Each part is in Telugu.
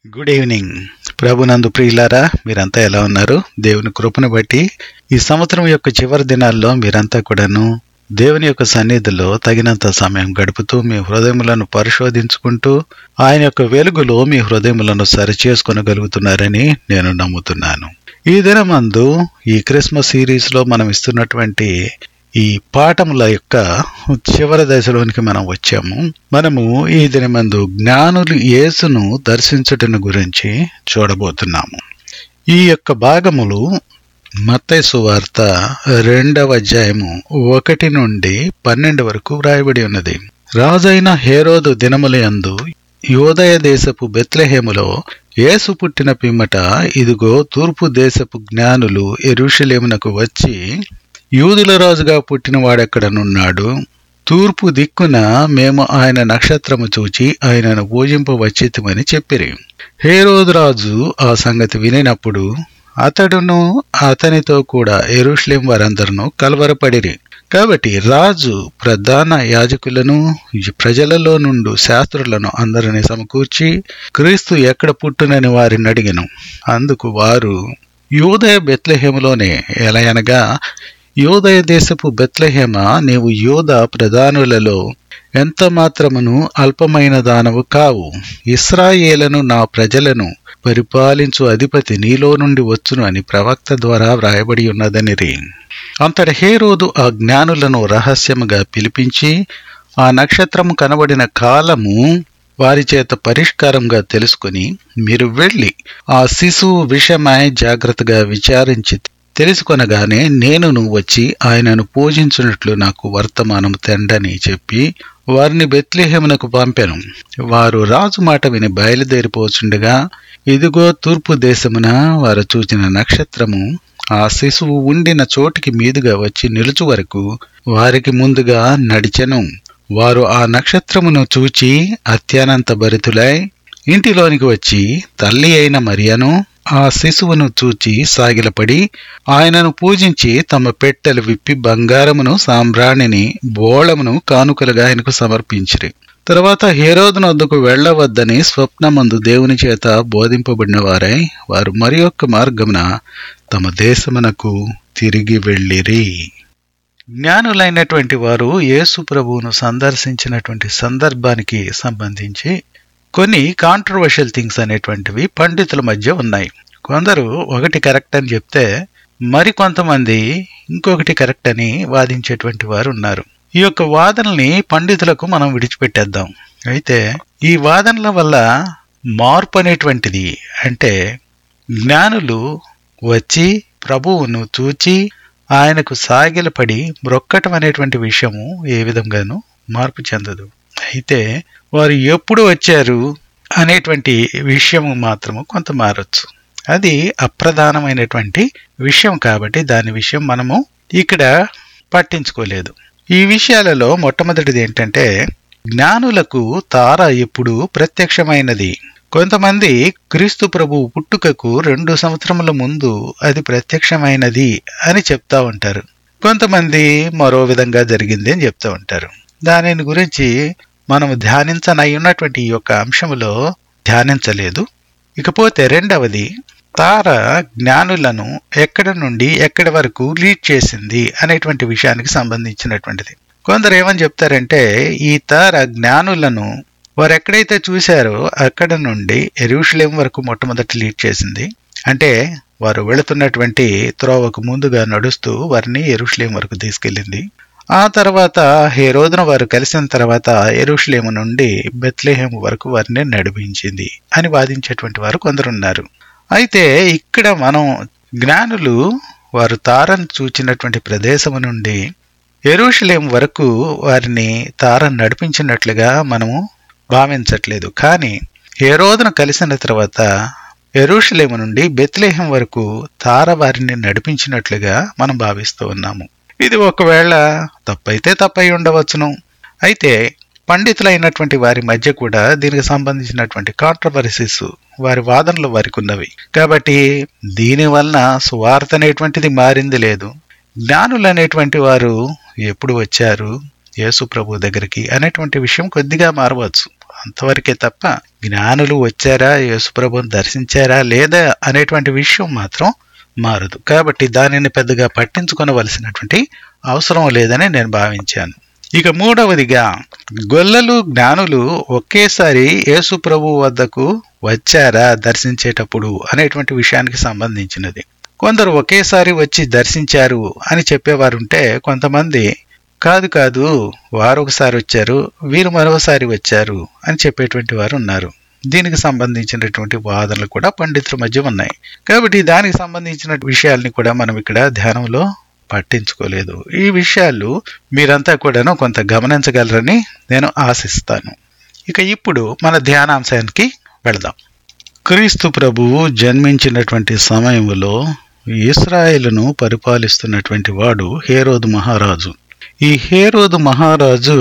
గుడ్ ఈవినింగ్ ప్రభునందు ప్రియులారా మీరంతా ఎలా ఉన్నారు దేవుని కృపను బట్టి ఈ సంవత్సరం యొక్క చివరి దినాల్లో మీరంతా కూడాను దేవుని యొక్క సన్నిధిలో తగినంత సమయం గడుపుతూ మీ హృదయములను పరిశోధించుకుంటూ ఆయన యొక్క వెలుగులో మీ హృదయములను సరిచేసుకొనగలుగుతున్నారని నేను నమ్ముతున్నాను ఈ దినమందు ఈ క్రిస్మస్ సిరీస్ లో మనం ఇస్తున్నటువంటి ఈ పాఠముల యొక్క చివరి దశలోనికి మనం వచ్చాము మనము ఈ దినమందు జ్ఞానులు యేసును దర్శించుటను గురించి చూడబోతున్నాము ఈ యొక్క భాగములు మత్తయి సువార్త రెండవ అధ్యాయము ఒకటి నుండి పన్నెండు వరకు వ్రాయబడి ఉన్నది రాజైన హేరోదు దినములయందు యోదయ దేశపు బెత్లెహేములో యేసు పుట్టిన పిమ్మట ఇదిగో తూర్పు దేశపు జ్ఞానులు ఎరుషలేమునకు వచ్చి యూదుల రాజుగా పుట్టిన వాడెక్కడనున్నాడు తూర్పు దిక్కున మేము ఆయన నక్షత్రము చూచి ఆయనను పూజింపవచ్చితమని చెప్పిరి హేరోదు రాజు ఆ సంగతి వినినప్పుడు అతడును అతనితో కూడా ఎరుష్లేం వారందరూ కలవరపడిరి కాబట్టి రాజు ప్రధాన యాజకులను ప్రజలలో నుండి శాస్త్రులను అందరిని సమకూర్చి క్రీస్తు ఎక్కడ పుట్టునని వారిని అడిగను అందుకు వారు యోదయ బెత్లెహేములోనే ఎలా అనగా యోదయ దేశపు బెత్లెహేమ నీవు యోధ ప్రధానులలో ఎంత మాత్రమును అల్పమైన దానవు కావు ఇస్రాయేలను నా ప్రజలను పరిపాలించు అధిపతి నీలో నుండి వచ్చును అని ప్రవక్త ద్వారా వ్రాయబడి ఉన్నదనిరి అంతటి హేరోదు ఆ జ్ఞానులను రహస్యముగా పిలిపించి ఆ నక్షత్రము కనబడిన కాలము వారి చేత పరిష్కారంగా తెలుసుకుని మీరు వెళ్ళి ఆ శిశువు విషయమై జాగ్రత్తగా విచారించి తెలుసుకొనగానే నేను నువ్వు వచ్చి ఆయనను పూజించున్నట్లు నాకు వర్తమానం తెండని చెప్పి వారిని బెత్లేహేమునకు పంపాను వారు రాజు మాట విని బయలుదేరిపోచుండగా ఇదిగో తూర్పు దేశమున వారు చూచిన నక్షత్రము ఆ శిశువు ఉండిన చోటికి మీదుగా వచ్చి నిలుచు వరకు వారికి ముందుగా నడిచెను వారు ఆ నక్షత్రమును చూచి అత్యానంత భరితులై ఇంటిలోనికి వచ్చి తల్లి అయిన మరియను ఆ శిశువును చూచి సాగిలపడి ఆయనను పూజించి తమ పెట్టెలు విప్పి బంగారమును సాంబ్రాణిని బోళమును కానుకలుగా ఆయనకు సమర్పించిరి తర్వాత హేరోదునొద్దకు వెళ్లవద్దని స్వప్నమందు దేవుని చేత బోధింపబడిన వారై వారు మరి యొక్క మార్గమున తమ దేశమునకు తిరిగి వెళ్ళిరి జ్ఞానులైనటువంటి వారు యేసు ప్రభువును సందర్శించినటువంటి సందర్భానికి సంబంధించి కొన్ని కాంట్రవర్షియల్ థింగ్స్ అనేటువంటివి పండితుల మధ్య ఉన్నాయి కొందరు ఒకటి కరెక్ట్ అని చెప్తే మరి కొంతమంది ఇంకొకటి కరెక్ట్ అని వాదించేటువంటి వారు ఉన్నారు ఈ యొక్క వాదనల్ని పండితులకు మనం విడిచిపెట్టేద్దాం అయితే ఈ వాదనల వల్ల మార్పు అనేటువంటిది అంటే జ్ఞానులు వచ్చి ప్రభువును చూచి ఆయనకు సాగిలపడి మ్రొక్కటం అనేటువంటి విషయము ఏ విధంగానూ మార్పు చెందదు అయితే వారు ఎప్పుడు వచ్చారు అనేటువంటి విషయము మాత్రము కొంత మారచ్చు అది అప్రధానమైనటువంటి విషయం కాబట్టి దాని విషయం మనము ఇక్కడ పట్టించుకోలేదు ఈ విషయాలలో మొట్టమొదటిది ఏంటంటే జ్ఞానులకు తార ఎప్పుడు ప్రత్యక్షమైనది కొంతమంది క్రీస్తు ప్రభు పుట్టుకకు రెండు సంవత్సరముల ముందు అది ప్రత్యక్షమైనది అని చెప్తా ఉంటారు కొంతమంది మరో విధంగా జరిగింది అని చెప్తా ఉంటారు దానిని గురించి మనము ధ్యానించనై ఉన్నటువంటి ఈ యొక్క అంశములో ధ్యానించలేదు ఇకపోతే రెండవది తార జ్ఞానులను ఎక్కడ నుండి ఎక్కడి వరకు లీడ్ చేసింది అనేటువంటి విషయానికి సంబంధించినటువంటిది కొందరు ఏమని చెప్తారంటే ఈ తార జ్ఞానులను వారు ఎక్కడైతే చూశారో అక్కడ నుండి ఎరుషులేం వరకు మొట్టమొదటి లీడ్ చేసింది అంటే వారు వెళుతున్నటువంటి త్రోవకు ముందుగా నడుస్తూ వారిని ఎరుషులేం వరకు తీసుకెళ్ళింది ఆ తర్వాత హేరోదున వారు కలిసిన తర్వాత ఎరుషులేము నుండి బెత్లేహేం వరకు వారిని నడిపించింది అని వాదించేటువంటి వారు కొందరున్నారు అయితే ఇక్కడ మనం జ్ఞానులు వారు తారను చూచినటువంటి ప్రదేశము నుండి ఎరుషులేం వరకు వారిని తారను నడిపించినట్లుగా మనము భావించట్లేదు కానీ హేరోదును కలిసిన తర్వాత ఎరుషులేము నుండి బెత్లేహం వరకు తార వారిని నడిపించినట్లుగా మనం భావిస్తూ ఉన్నాము ఇది ఒకవేళ తప్పైతే తప్పై ఉండవచ్చును అయితే పండితులైనటువంటి వారి మధ్య కూడా దీనికి సంబంధించినటువంటి కాంట్రవర్సీస్ వారి వాదనలు వారికి ఉన్నవి కాబట్టి దీని వలన సువార్త అనేటువంటిది మారింది లేదు జ్ఞానులు అనేటువంటి వారు ఎప్పుడు వచ్చారు యేసు ప్రభు దగ్గరికి అనేటువంటి విషయం కొద్దిగా మారవచ్చు అంతవరకే తప్ప జ్ఞానులు వచ్చారా యేసుప్రభుని దర్శించారా లేదా అనేటువంటి విషయం మాత్రం మారదు కాబట్టి దానిని పెద్దగా పట్టించుకొనవలసినటువంటి అవసరం లేదని నేను భావించాను ఇక మూడవదిగా గొల్లలు జ్ఞానులు ఒకేసారి యేసు ప్రభు వద్దకు వచ్చారా దర్శించేటప్పుడు అనేటువంటి విషయానికి సంబంధించినది కొందరు ఒకేసారి వచ్చి దర్శించారు అని చెప్పేవారుంటే కొంతమంది కాదు కాదు వారు ఒకసారి వచ్చారు వీరు మరొకసారి వచ్చారు అని చెప్పేటువంటి వారు ఉన్నారు దీనికి సంబంధించినటువంటి వాదనలు కూడా పండితుల మధ్య ఉన్నాయి కాబట్టి దానికి సంబంధించిన విషయాల్ని కూడా మనం ఇక్కడ ధ్యానంలో పట్టించుకోలేదు ఈ విషయాలు మీరంతా కూడాను కొంత గమనించగలరని నేను ఆశిస్తాను ఇక ఇప్పుడు మన ధ్యానాంశానికి వెళదాం క్రీస్తు ప్రభువు జన్మించినటువంటి సమయంలో ఇస్రాయేలును పరిపాలిస్తున్నటువంటి వాడు హేరోదు మహారాజు ఈ హేరోదు మహారాజు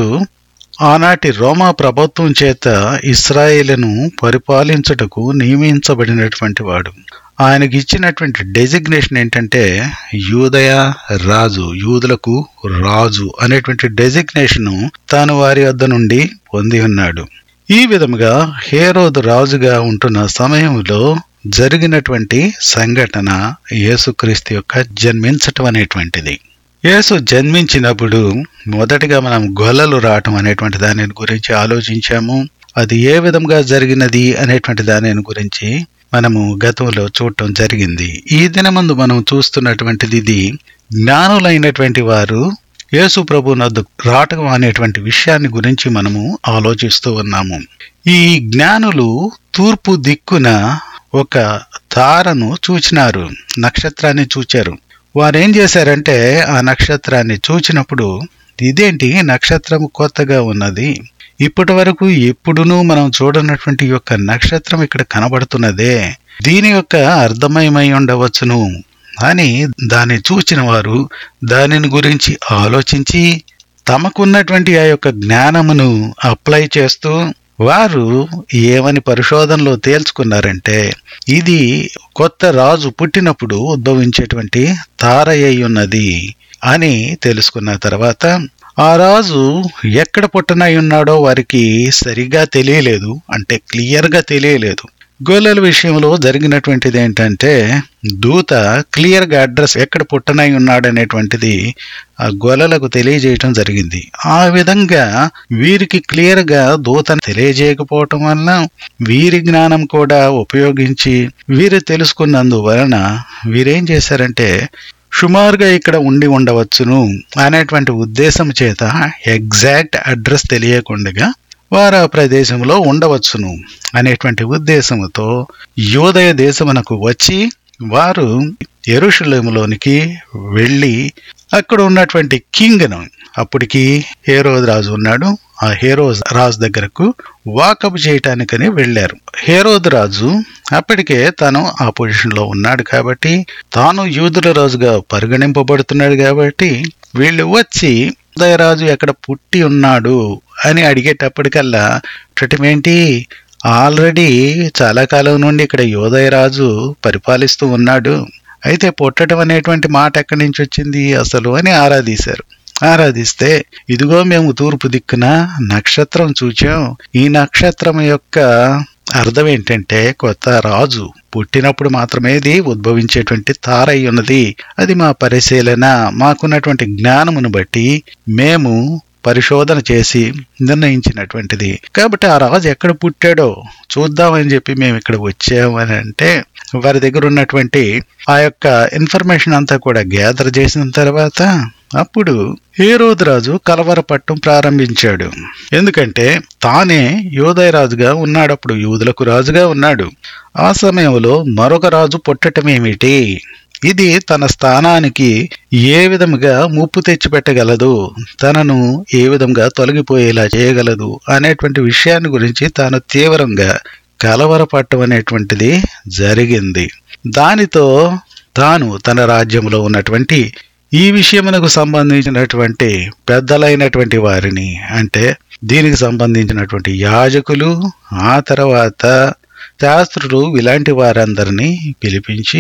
ఆనాటి రోమా ప్రభుత్వం చేత ఇస్రాయేలును పరిపాలించుటకు నియమించబడినటువంటి వాడు ఆయనకి ఇచ్చినటువంటి డెసిగ్నేషన్ ఏంటంటే యూదయ రాజు యూదులకు రాజు అనేటువంటి డెసిగ్నేషను తాను వారి వద్ద నుండి పొంది ఉన్నాడు ఈ విధముగా హేరోదు రాజుగా ఉంటున్న సమయంలో జరిగినటువంటి సంఘటన యేసుక్రీస్తు యొక్క జన్మించటం అనేటువంటిది యేసు జన్మించినప్పుడు మొదటిగా మనం గొల్లలు రావటం అనేటువంటి దాని గురించి ఆలోచించాము అది ఏ విధంగా జరిగినది అనేటువంటి దాని గురించి మనము గతంలో చూడటం జరిగింది ఈ దినమందు మనం చూస్తున్నటువంటిది ఇది జ్ఞానులైనటువంటి వారు యేసు ప్రభు నద్దు రాటం అనేటువంటి విషయాన్ని గురించి మనము ఆలోచిస్తూ ఉన్నాము ఈ జ్ఞానులు తూర్పు దిక్కున ఒక తారను చూచినారు నక్షత్రాన్ని చూచారు వారు ఏం చేశారంటే ఆ నక్షత్రాన్ని చూచినప్పుడు ఇదేంటి నక్షత్రం కొత్తగా ఉన్నది ఇప్పటి వరకు ఎప్పుడునూ మనం చూడనటువంటి యొక్క నక్షత్రం ఇక్కడ కనబడుతున్నదే దీని యొక్క అర్థమయమై ఉండవచ్చును అని దాన్ని చూచిన వారు దానిని గురించి ఆలోచించి తమకున్నటువంటి ఆ యొక్క జ్ఞానమును అప్లై చేస్తూ వారు ఏమని పరిశోధనలో తేల్చుకున్నారంటే ఇది కొత్త రాజు పుట్టినప్పుడు ఉద్భవించేటువంటి తారయ్య ఉన్నది అని తెలుసుకున్న తర్వాత ఆ రాజు ఎక్కడ పుట్టనై ఉన్నాడో వారికి సరిగా తెలియలేదు అంటే క్లియర్గా తెలియలేదు గొల్లల విషయంలో జరిగినటువంటిది ఏంటంటే దూత క్లియర్గా అడ్రస్ ఎక్కడ పుట్టనై ఉన్నాడనేటువంటిది ఆ గొల్లలకు తెలియజేయటం జరిగింది ఆ విధంగా వీరికి క్లియర్గా దూత తెలియజేయకపోవటం వలన వీరి జ్ఞానం కూడా ఉపయోగించి వీరు తెలుసుకున్నందువలన వీరేం చేశారంటే సుమారుగా ఇక్కడ ఉండి ఉండవచ్చును అనేటువంటి ఉద్దేశం చేత ఎగ్జాక్ట్ అడ్రస్ తెలియకుండా వారు ఆ ప్రదేశంలో ఉండవచ్చును అనేటువంటి ఉద్దేశంతో యోదయ దేశమునకు వచ్చి వారు ఎరుషులేములోనికి వెళ్ళి అక్కడ ఉన్నటువంటి కింగ్ను అప్పటికి హేరోజ్ రాజు ఉన్నాడు ఆ హేరోజ్ రాజు దగ్గరకు వాకప్ చేయటానికని వెళ్ళారు హేరోద్ రాజు అప్పటికే తను ఆ పొజిషన్లో ఉన్నాడు కాబట్టి తాను యూదుల రాజుగా పరిగణింపబడుతున్నాడు కాబట్టి వీళ్ళు వచ్చి ఉదయరాజు ఎక్కడ పుట్టి ఉన్నాడు అని అడిగేటప్పటికల్లా ఏంటి ఆల్రెడీ చాలా కాలం నుండి ఇక్కడ యోదయరాజు పరిపాలిస్తూ ఉన్నాడు అయితే పుట్టడం అనేటువంటి మాట ఎక్కడి నుంచి వచ్చింది అసలు అని ఆరాధీశారు ఆరాధిస్తే ఇదిగో మేము తూర్పు దిక్కున నక్షత్రం చూచాం ఈ నక్షత్రం యొక్క అర్థం ఏంటంటే కొత్త రాజు పుట్టినప్పుడు మాత్రమే ఇది ఉద్భవించేటువంటి తారై ఉన్నది అది మా పరిశీలన మాకున్నటువంటి జ్ఞానమును బట్టి మేము పరిశోధన చేసి నిర్ణయించినటువంటిది కాబట్టి ఆ రాజు ఎక్కడ పుట్టాడో చూద్దామని చెప్పి మేము ఇక్కడ వచ్చామని అంటే వారి దగ్గర ఉన్నటువంటి ఆ యొక్క ఇన్ఫర్మేషన్ అంతా కూడా గ్యాదర్ చేసిన తర్వాత అప్పుడు హేరోద్ రాజు కలవరపట్టం ప్రారంభించాడు ఎందుకంటే తానే యోదయ రాజుగా ఉన్నాడు అప్పుడు యూదులకు రాజుగా ఉన్నాడు ఆ సమయంలో మరొక రాజు పుట్టటమేమిటి ఇది తన స్థానానికి ఏ విధముగా ముప్పు తెచ్చిపెట్టగలదు తనను ఏ విధంగా తొలగిపోయేలా చేయగలదు అనేటువంటి విషయాన్ని గురించి తాను తీవ్రంగా కలవరపట్టం అనేటువంటిది జరిగింది దానితో తాను తన రాజ్యంలో ఉన్నటువంటి ఈ విషయమునకు సంబంధించినటువంటి పెద్దలైనటువంటి వారిని అంటే దీనికి సంబంధించినటువంటి యాజకులు ఆ తర్వాత శాస్త్రులు ఇలాంటి వారందరినీ పిలిపించి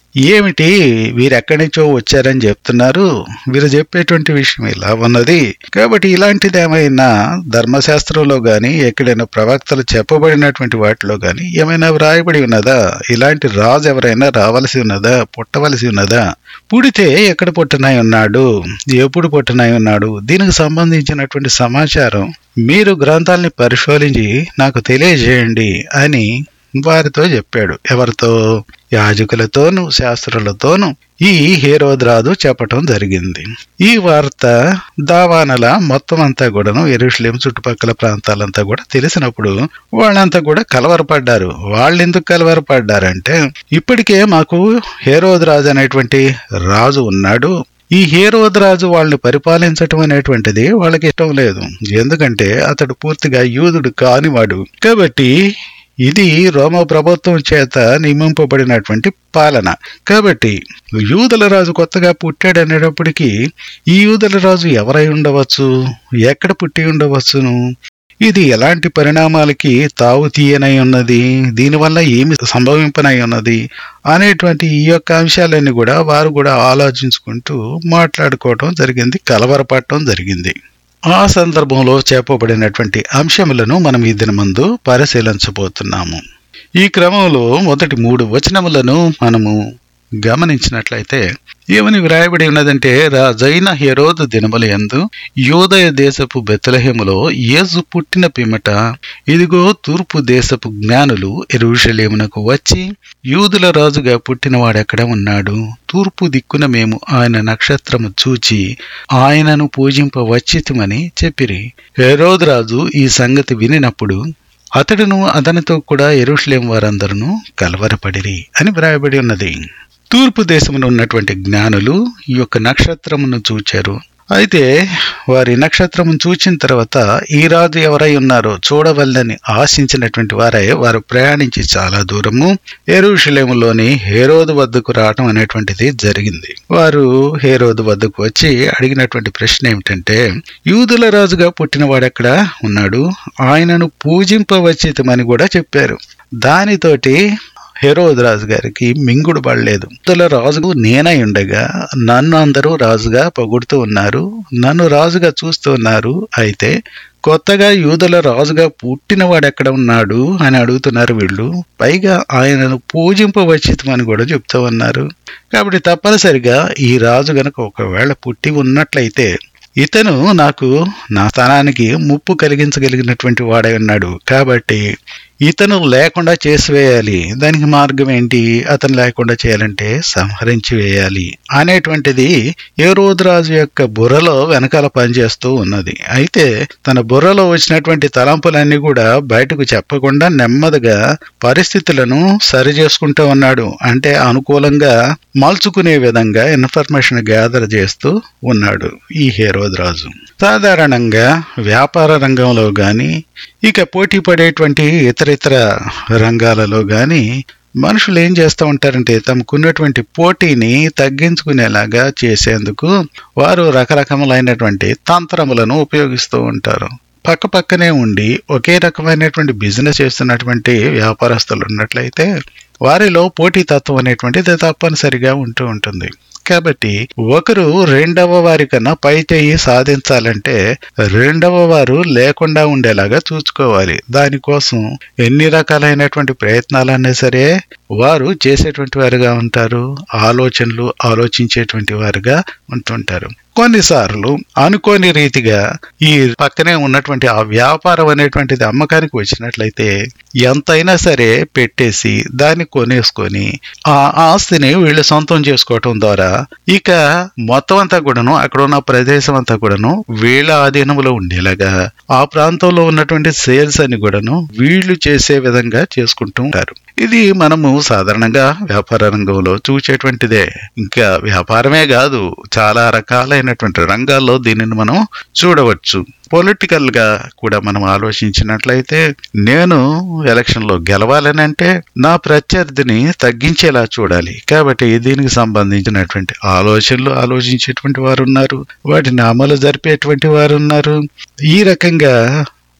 ఏమిటి వీరు ఎక్కడి నుంచో వచ్చారని చెప్తున్నారు వీరు చెప్పేటువంటి విషయం ఇలా ఉన్నది కాబట్టి ఇలాంటిది ఏమైనా ధర్మశాస్త్రంలో గాని ఎక్కడైనా ప్రవక్తలు చెప్పబడినటువంటి వాటిలో గాని ఏమైనా వ్రాయబడి ఉన్నదా ఇలాంటి రాజు ఎవరైనా రావలసి ఉన్నదా పుట్టవలసి ఉన్నదా పుడితే ఎక్కడ పుట్టనై ఉన్నాడు ఎప్పుడు పుట్టనై ఉన్నాడు దీనికి సంబంధించినటువంటి సమాచారం మీరు గ్రంథాలని పరిశోధించి నాకు తెలియజేయండి అని వారితో చెప్పాడు ఎవరితో యాజకులతోనూ శాస్త్రులతోనూ ఈ హేరోద్రాదు చెప్పటం జరిగింది ఈ వార్త దావానల మొత్తం అంతా కూడాను ఎరుషులేం చుట్టుపక్కల ప్రాంతాలంతా కూడా తెలిసినప్పుడు వాళ్ళంతా కూడా కలవరపడ్డారు వాళ్ళు ఎందుకు కలవరపడ్డారంటే ఇప్పటికే మాకు హేరోద్రాజు అనేటువంటి రాజు ఉన్నాడు ఈ హేరోదరాజు వాళ్ళని పరిపాలించటం అనేటువంటిది వాళ్ళకి ఇష్టం లేదు ఎందుకంటే అతడు పూర్తిగా యూదుడు కానివాడు కాబట్టి ఇది రోమ ప్రభుత్వం చేత నియమింపబడినటువంటి పాలన కాబట్టి యూదుల రాజు కొత్తగా పుట్టాడు అనేటప్పటికీ ఈ యూదుల రాజు ఎవరై ఉండవచ్చు ఎక్కడ పుట్టి ఉండవచ్చును ఇది ఎలాంటి పరిణామాలకి తావు తీయనై ఉన్నది దీనివల్ల ఏమి సంభవింపనై ఉన్నది అనేటువంటి ఈ యొక్క అంశాలన్నీ కూడా వారు కూడా ఆలోచించుకుంటూ మాట్లాడుకోవటం జరిగింది కలవరపడటం జరిగింది ఆ సందర్భంలో చెప్పబడినటువంటి అంశములను మనం ఈ దినమందు పరిశీలించబోతున్నాము ఈ క్రమంలో మొదటి మూడు వచనములను మనము గమనించినట్లయితే ఏమని వ్రాయబడి ఉన్నదంటే రాజైన హెరోదు దినముల యందు యోదయ దేశపు బెత్తలహేములో యేసు పుట్టిన పిమ్మట ఇదిగో తూర్పు దేశపు జ్ఞానులు ఎరుషలేమునకు వచ్చి యూదుల రాజుగా పుట్టినవాడెక్కడ ఉన్నాడు తూర్పు దిక్కున మేము ఆయన నక్షత్రము చూచి ఆయనను పూజింపవచ్చితమని చెప్పిరి హెరోదు రాజు ఈ సంగతి వినినప్పుడు అతడును అతనితో కూడా ఎరుషలేం వారందరూ కలవరపడిరి అని వ్రాయబడి ఉన్నది తూర్పు దేశమున ఉన్నటువంటి జ్ఞానులు ఈ యొక్క నక్షత్రమును చూచారు అయితే వారి నక్షత్రమును చూచిన తర్వాత ఈ రాజు ఎవరై ఉన్నారో చూడవల్లని ఆశించినటువంటి వారై వారు ప్రయాణించి చాలా దూరము ఎరుషలేములోని హేరోదు వద్దకు రావటం అనేటువంటిది జరిగింది వారు హేరోదు వద్దకు వచ్చి అడిగినటువంటి ప్రశ్న ఏమిటంటే యూదుల రాజుగా పుట్టినవాడెక్కడ ఉన్నాడు ఆయనను పూజింపవచ్చితమని కూడా చెప్పారు దానితోటి హెరోద్ రాజు గారికి మింగుడు పడలేదు తుల రాజు నేనై ఉండగా నన్ను అందరూ రాజుగా పొగుడుతూ ఉన్నారు నన్ను రాజుగా చూస్తూ ఉన్నారు అయితే కొత్తగా యూదుల రాజుగా పుట్టినవాడు ఎక్కడ ఉన్నాడు అని అడుగుతున్నారు వీళ్ళు పైగా ఆయనను పూజింపవచ్చితమని కూడా చెప్తూ ఉన్నారు కాబట్టి తప్పనిసరిగా ఈ రాజు గనక ఒకవేళ పుట్టి ఉన్నట్లయితే ఇతను నాకు నా స్థానానికి ముప్పు కలిగించగలిగినటువంటి వాడై ఉన్నాడు కాబట్టి ఇతను లేకుండా చేసివేయాలి దానికి మార్గం ఏంటి అతను లేకుండా చేయాలంటే సంహరించి వేయాలి అనేటువంటిది ఏ రాజు యొక్క బుర్రలో వెనకాల పనిచేస్తూ ఉన్నది అయితే తన బుర్రలో వచ్చినటువంటి తలంపులన్నీ కూడా బయటకు చెప్పకుండా నెమ్మదిగా పరిస్థితులను సరి చేసుకుంటూ ఉన్నాడు అంటే అనుకూలంగా మలుచుకునే విధంగా ఇన్ఫర్మేషన్ గ్యాదర్ చేస్తూ ఉన్నాడు ఈ హేరోద్ రాజు సాధారణంగా వ్యాపార రంగంలో గాని ఇక పోటీ పడేటువంటి ఇతర ఇతర రంగాలలో గాని మనుషులు ఏం చేస్తూ ఉంటారంటే తమకున్నటువంటి పోటీని తగ్గించుకునేలాగా చేసేందుకు వారు రకరకములైనటువంటి తంత్రములను ఉపయోగిస్తూ ఉంటారు పక్క పక్కనే ఉండి ఒకే రకమైనటువంటి బిజినెస్ చేస్తున్నటువంటి వ్యాపారస్తులు ఉన్నట్లయితే వారిలో పోటీతత్వం అనేటువంటిది తప్పనిసరిగా ఉంటూ ఉంటుంది కాబట్టి ఒకరు రెండవ వారి కన్నా పై చేయి సాధించాలంటే రెండవ వారు లేకుండా ఉండేలాగా చూసుకోవాలి దానికోసం ఎన్ని రకాలైనటువంటి ప్రయత్నాలన్నా సరే వారు చేసేటువంటి వారుగా ఉంటారు ఆలోచనలు ఆలోచించేటువంటి వారుగా ఉంటుంటారు కొన్నిసార్లు అనుకోని రీతిగా ఈ పక్కనే ఉన్నటువంటి ఆ వ్యాపారం అనేటువంటిది అమ్మకానికి వచ్చినట్లయితే ఎంతైనా సరే పెట్టేసి దాన్ని కొనేసుకొని ఆ ఆస్తిని వీళ్ళు సొంతం చేసుకోవటం ద్వారా ఇక మొత్తం అంతా కూడాను అక్కడ ఉన్న ప్రదేశం అంతా కూడాను వీళ్ళ ఆధీనంలో ఉండేలాగా ఆ ప్రాంతంలో ఉన్నటువంటి సేల్స్ అని కూడాను వీళ్ళు చేసే విధంగా చేసుకుంటూ ఉంటారు ఇది మనము సాధారణంగా వ్యాపార రంగంలో చూసేటువంటిదే ఇంకా వ్యాపారమే కాదు చాలా రకాలైనటువంటి రంగాల్లో దీనిని మనం చూడవచ్చు పొలిటికల్ గా కూడా మనం ఆలోచించినట్లయితే నేను ఎలక్షన్ లో గెలవాలని అంటే నా ప్రత్యర్థిని తగ్గించేలా చూడాలి కాబట్టి దీనికి సంబంధించినటువంటి ఆలోచనలు ఆలోచించేటువంటి వారు ఉన్నారు వాటిని అమలు జరిపేటువంటి వారు ఉన్నారు ఈ రకంగా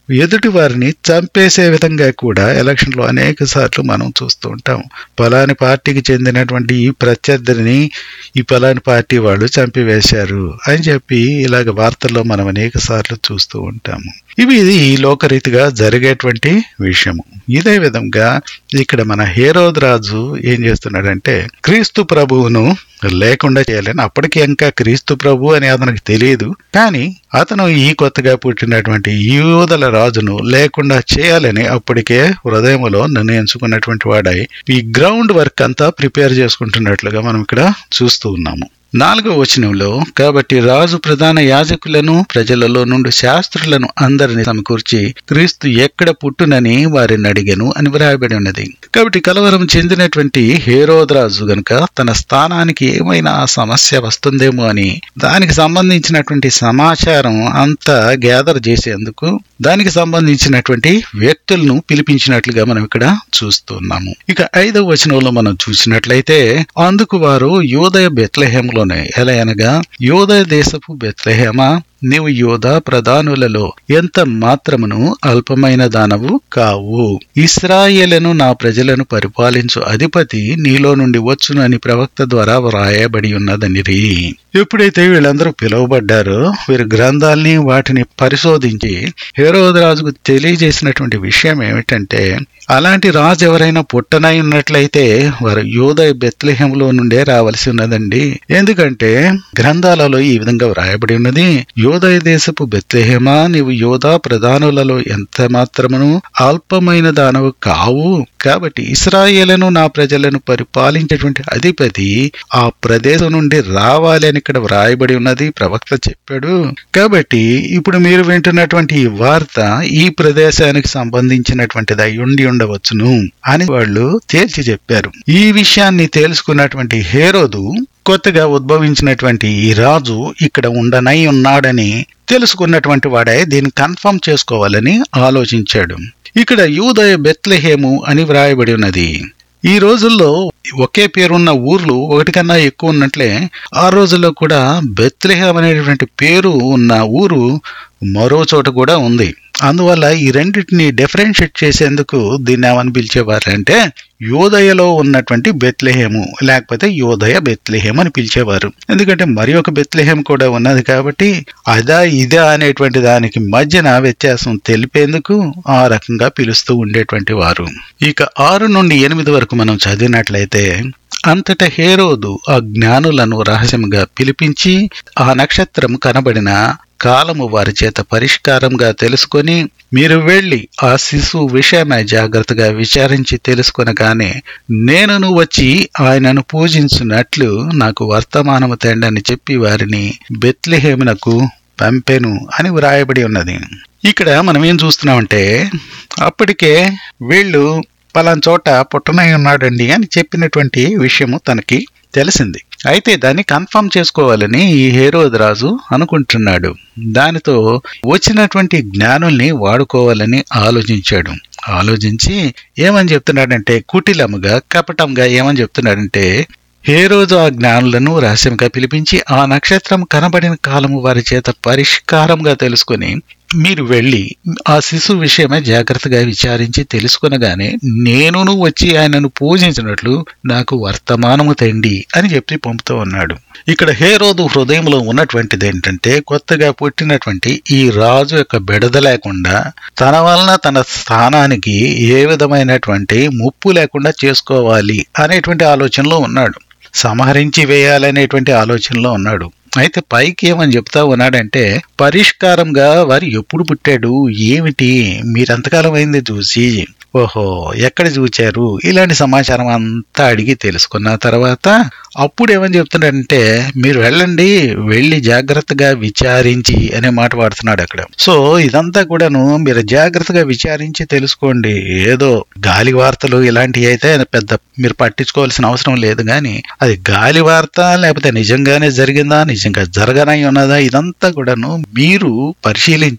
ఎదుటి వారిని చంపేసే విధంగా కూడా ఎలక్షన్ లో అనేక సార్లు మనం చూస్తూ ఉంటాం పలాని పార్టీకి చెందినటువంటి ఈ ప్రత్యర్థిని ఈ పలాని పార్టీ వాళ్ళు చంపివేశారు అని చెప్పి ఇలాగ వార్తల్లో మనం అనేక సార్లు చూస్తూ ఉంటాము ఇవి ఇది లోకరీతిగా జరిగేటువంటి విషయము ఇదే విధంగా ఇక్కడ మన హేరోద్ రాజు ఏం చేస్తున్నాడంటే క్రీస్తు ప్రభువును లేకుండా చేయాలని అప్పటికి ఇంకా క్రీస్తు ప్రభు అని అతనికి తెలియదు కానీ అతను ఈ కొత్తగా పుట్టినటువంటి యూదల రాజును లేకుండా చేయాలని అప్పటికే హృదయములో నిర్ణయించుకున్నటువంటి వాడై ఈ గ్రౌండ్ వర్క్ అంతా ప్రిపేర్ చేసుకుంటున్నట్లుగా మనం ఇక్కడ చూస్తూ ఉన్నాము నాలుగవ వచనంలో కాబట్టి రాజు ప్రధాన యాజకులను ప్రజలలో నుండి శాస్త్రులను అందరిని సమకూర్చి క్రీస్తు ఎక్కడ పుట్టునని వారిని అడిగాను అని వ్రాయబడి ఉన్నది కాబట్టి కలవరం చెందినటువంటి హేరోదరాజు గనుక తన స్థానానికి ఏమైనా సమస్య వస్తుందేమో అని దానికి సంబంధించినటువంటి సమాచారం అంతా గ్యాదర్ చేసేందుకు దానికి సంబంధించినటువంటి వ్యక్తులను పిలిపించినట్లుగా మనం ఇక్కడ చూస్తున్నాము ఇక ఐదవ వచనంలో మనం చూసినట్లయితే అందుకు వారు యోదయ బెత్లహేములోనే ఎలా అనగా యోదయ దేశపు బెత్లహేమా నీవు యోధ ప్రధానులలో ఎంత మాత్రమును అల్పమైన దానవు కావు ఇస్రాయేలను నా ప్రజలను పరిపాలించు అధిపతి నీలో నుండి వచ్చును అని ప్రవక్త ద్వారా వ్రాయబడి ఉన్నదనిరి ఎప్పుడైతే వీళ్ళందరూ పిలువబడ్డారో వీరి గ్రంథాల్ని వాటిని పరిశోధించి హేరోదరాజుకు తెలియజేసినటువంటి విషయం ఏమిటంటే అలాంటి రాజు ఎవరైనా పుట్టనై ఉన్నట్లయితే వారు యోధ బెత్లెహంలో నుండే రావాల్సి ఉన్నదండి ఎందుకంటే గ్రంథాలలో ఈ విధంగా వ్రాయబడి ఉన్నది యోధయ దేశపు బెత్లెహేమా నీవు యోధా ప్రధానులలో ఎంత మాత్రమును అల్పమైన దానవు కావు కాబట్టి ఇస్రాయేలను నా ప్రజలను పరిపాలించేటువంటి అధిపతి ఆ ప్రదేశం నుండి రావాలి అని ఇక్కడ వ్రాయబడి ఉన్నది ప్రవక్త చెప్పాడు కాబట్టి ఇప్పుడు మీరు వింటున్నటువంటి ఈ వార్త ఈ ప్రదేశానికి సంబంధించినటువంటిది అయి ఉండి ఉండవచ్చును అని వాళ్ళు తేల్చి చెప్పారు ఈ విషయాన్ని తెలుసుకున్నటువంటి హేరోదు కొత్తగా ఉద్భవించినటువంటి ఈ రాజు ఇక్కడ ఉండనై ఉన్నాడని తెలుసుకున్నటువంటి వాడే దీన్ని కన్ఫర్మ్ చేసుకోవాలని ఆలోచించాడు ఇక్కడ యూదయ బెత్లెహేము అని వ్రాయబడి ఉన్నది ఈ రోజుల్లో ఒకే పేరున్న ఊర్లు ఒకటి కన్నా ఎక్కువ ఉన్నట్లే ఆ రోజుల్లో కూడా బెత్లెహేం అనేటువంటి పేరు ఉన్న ఊరు మరో చోట కూడా ఉంది అందువల్ల ఈ రెండింటిని డిఫరెన్షియేట్ చేసేందుకు దీన్ని ఏమని పిలిచేవారంటే యోదయలో ఉన్నటువంటి బెత్లెహేము లేకపోతే యోదయ బెత్లెహేం అని పిలిచేవారు ఎందుకంటే మరి ఒక బెత్లెహేం కూడా ఉన్నది కాబట్టి అదా ఇదా అనేటువంటి దానికి మధ్యన వ్యత్యాసం తెలిపేందుకు ఆ రకంగా పిలుస్తూ ఉండేటువంటి వారు ఇక ఆరు నుండి ఎనిమిది వరకు మనం చదివినట్లయితే అంతట హేరోదు ఆ జ్ఞానులను రహస్యంగా పిలిపించి ఆ నక్షత్రం కనబడిన కాలము వారి చేత పరిష్కారంగా తెలుసుకొని మీరు వెళ్ళి ఆ శిశువు విషయమై జాగ్రత్తగా విచారించి తెలుసుకొనగానే నేనును వచ్చి ఆయనను పూజించినట్లు నాకు వర్తమానము తెండని చెప్పి వారిని బెత్లెహేమునకు పంపెను అని వ్రాయబడి ఉన్నది ఇక్కడ మనం ఏం చూస్తున్నామంటే అప్పటికే వీళ్ళు పలాన్ చోట పుట్టనై ఉన్నాడండి అని చెప్పినటువంటి విషయము తనకి తెలిసింది అయితే దాన్ని కన్ఫర్మ్ చేసుకోవాలని ఈ హేరోద్ రాజు అనుకుంటున్నాడు దానితో వచ్చినటువంటి జ్ఞానుల్ని వాడుకోవాలని ఆలోచించాడు ఆలోచించి ఏమని చెప్తున్నాడంటే కుటిలముగా కపటంగా ఏమని చెప్తున్నాడంటే ఏ రోజు ఆ జ్ఞానులను రహస్యంగా పిలిపించి ఆ నక్షత్రం కనబడిన కాలము వారి చేత పరిష్కారంగా తెలుసుకొని మీరు వెళ్ళి ఆ శిశు విషయమై జాగ్రత్తగా విచారించి తెలుసుకునగానే నేనును వచ్చి ఆయనను పూజించినట్లు నాకు వర్తమానము తెండి అని చెప్పి పంపుతూ ఉన్నాడు ఇక్కడ హేరోదు హృదయంలో ఉన్నటువంటిది ఏంటంటే కొత్తగా పుట్టినటువంటి ఈ రాజు యొక్క బెడద లేకుండా తన వలన తన స్థానానికి ఏ విధమైనటువంటి ముప్పు లేకుండా చేసుకోవాలి అనేటువంటి ఆలోచనలో ఉన్నాడు సంహరించి వేయాలనేటువంటి ఆలోచనలో ఉన్నాడు అయితే పైకి ఏమని చెప్తా ఉన్నాడంటే పరిష్కారంగా వారు ఎప్పుడు పుట్టాడు ఏమిటి మీరెంతకాలం అయింది చూసి ఓహో ఎక్కడ చూచారు ఇలాంటి సమాచారం అంతా అడిగి తెలుసుకున్న తర్వాత అప్పుడు ఏమని చెప్తున్నాడంటే మీరు వెళ్ళండి వెళ్ళి జాగ్రత్తగా విచారించి అనే మాట వాడుతున్నాడు అక్కడ సో ఇదంతా కూడాను మీరు జాగ్రత్తగా విచారించి తెలుసుకోండి ఏదో గాలి వార్తలు ఇలాంటివి అయితే పెద్ద మీరు పట్టించుకోవాల్సిన అవసరం లేదు కానీ అది గాలి వార్త లేకపోతే నిజంగానే జరిగిందా నిజంగా జరగనై ఉన్నదా ఇదంతా కూడాను మీరు పరిశీలించి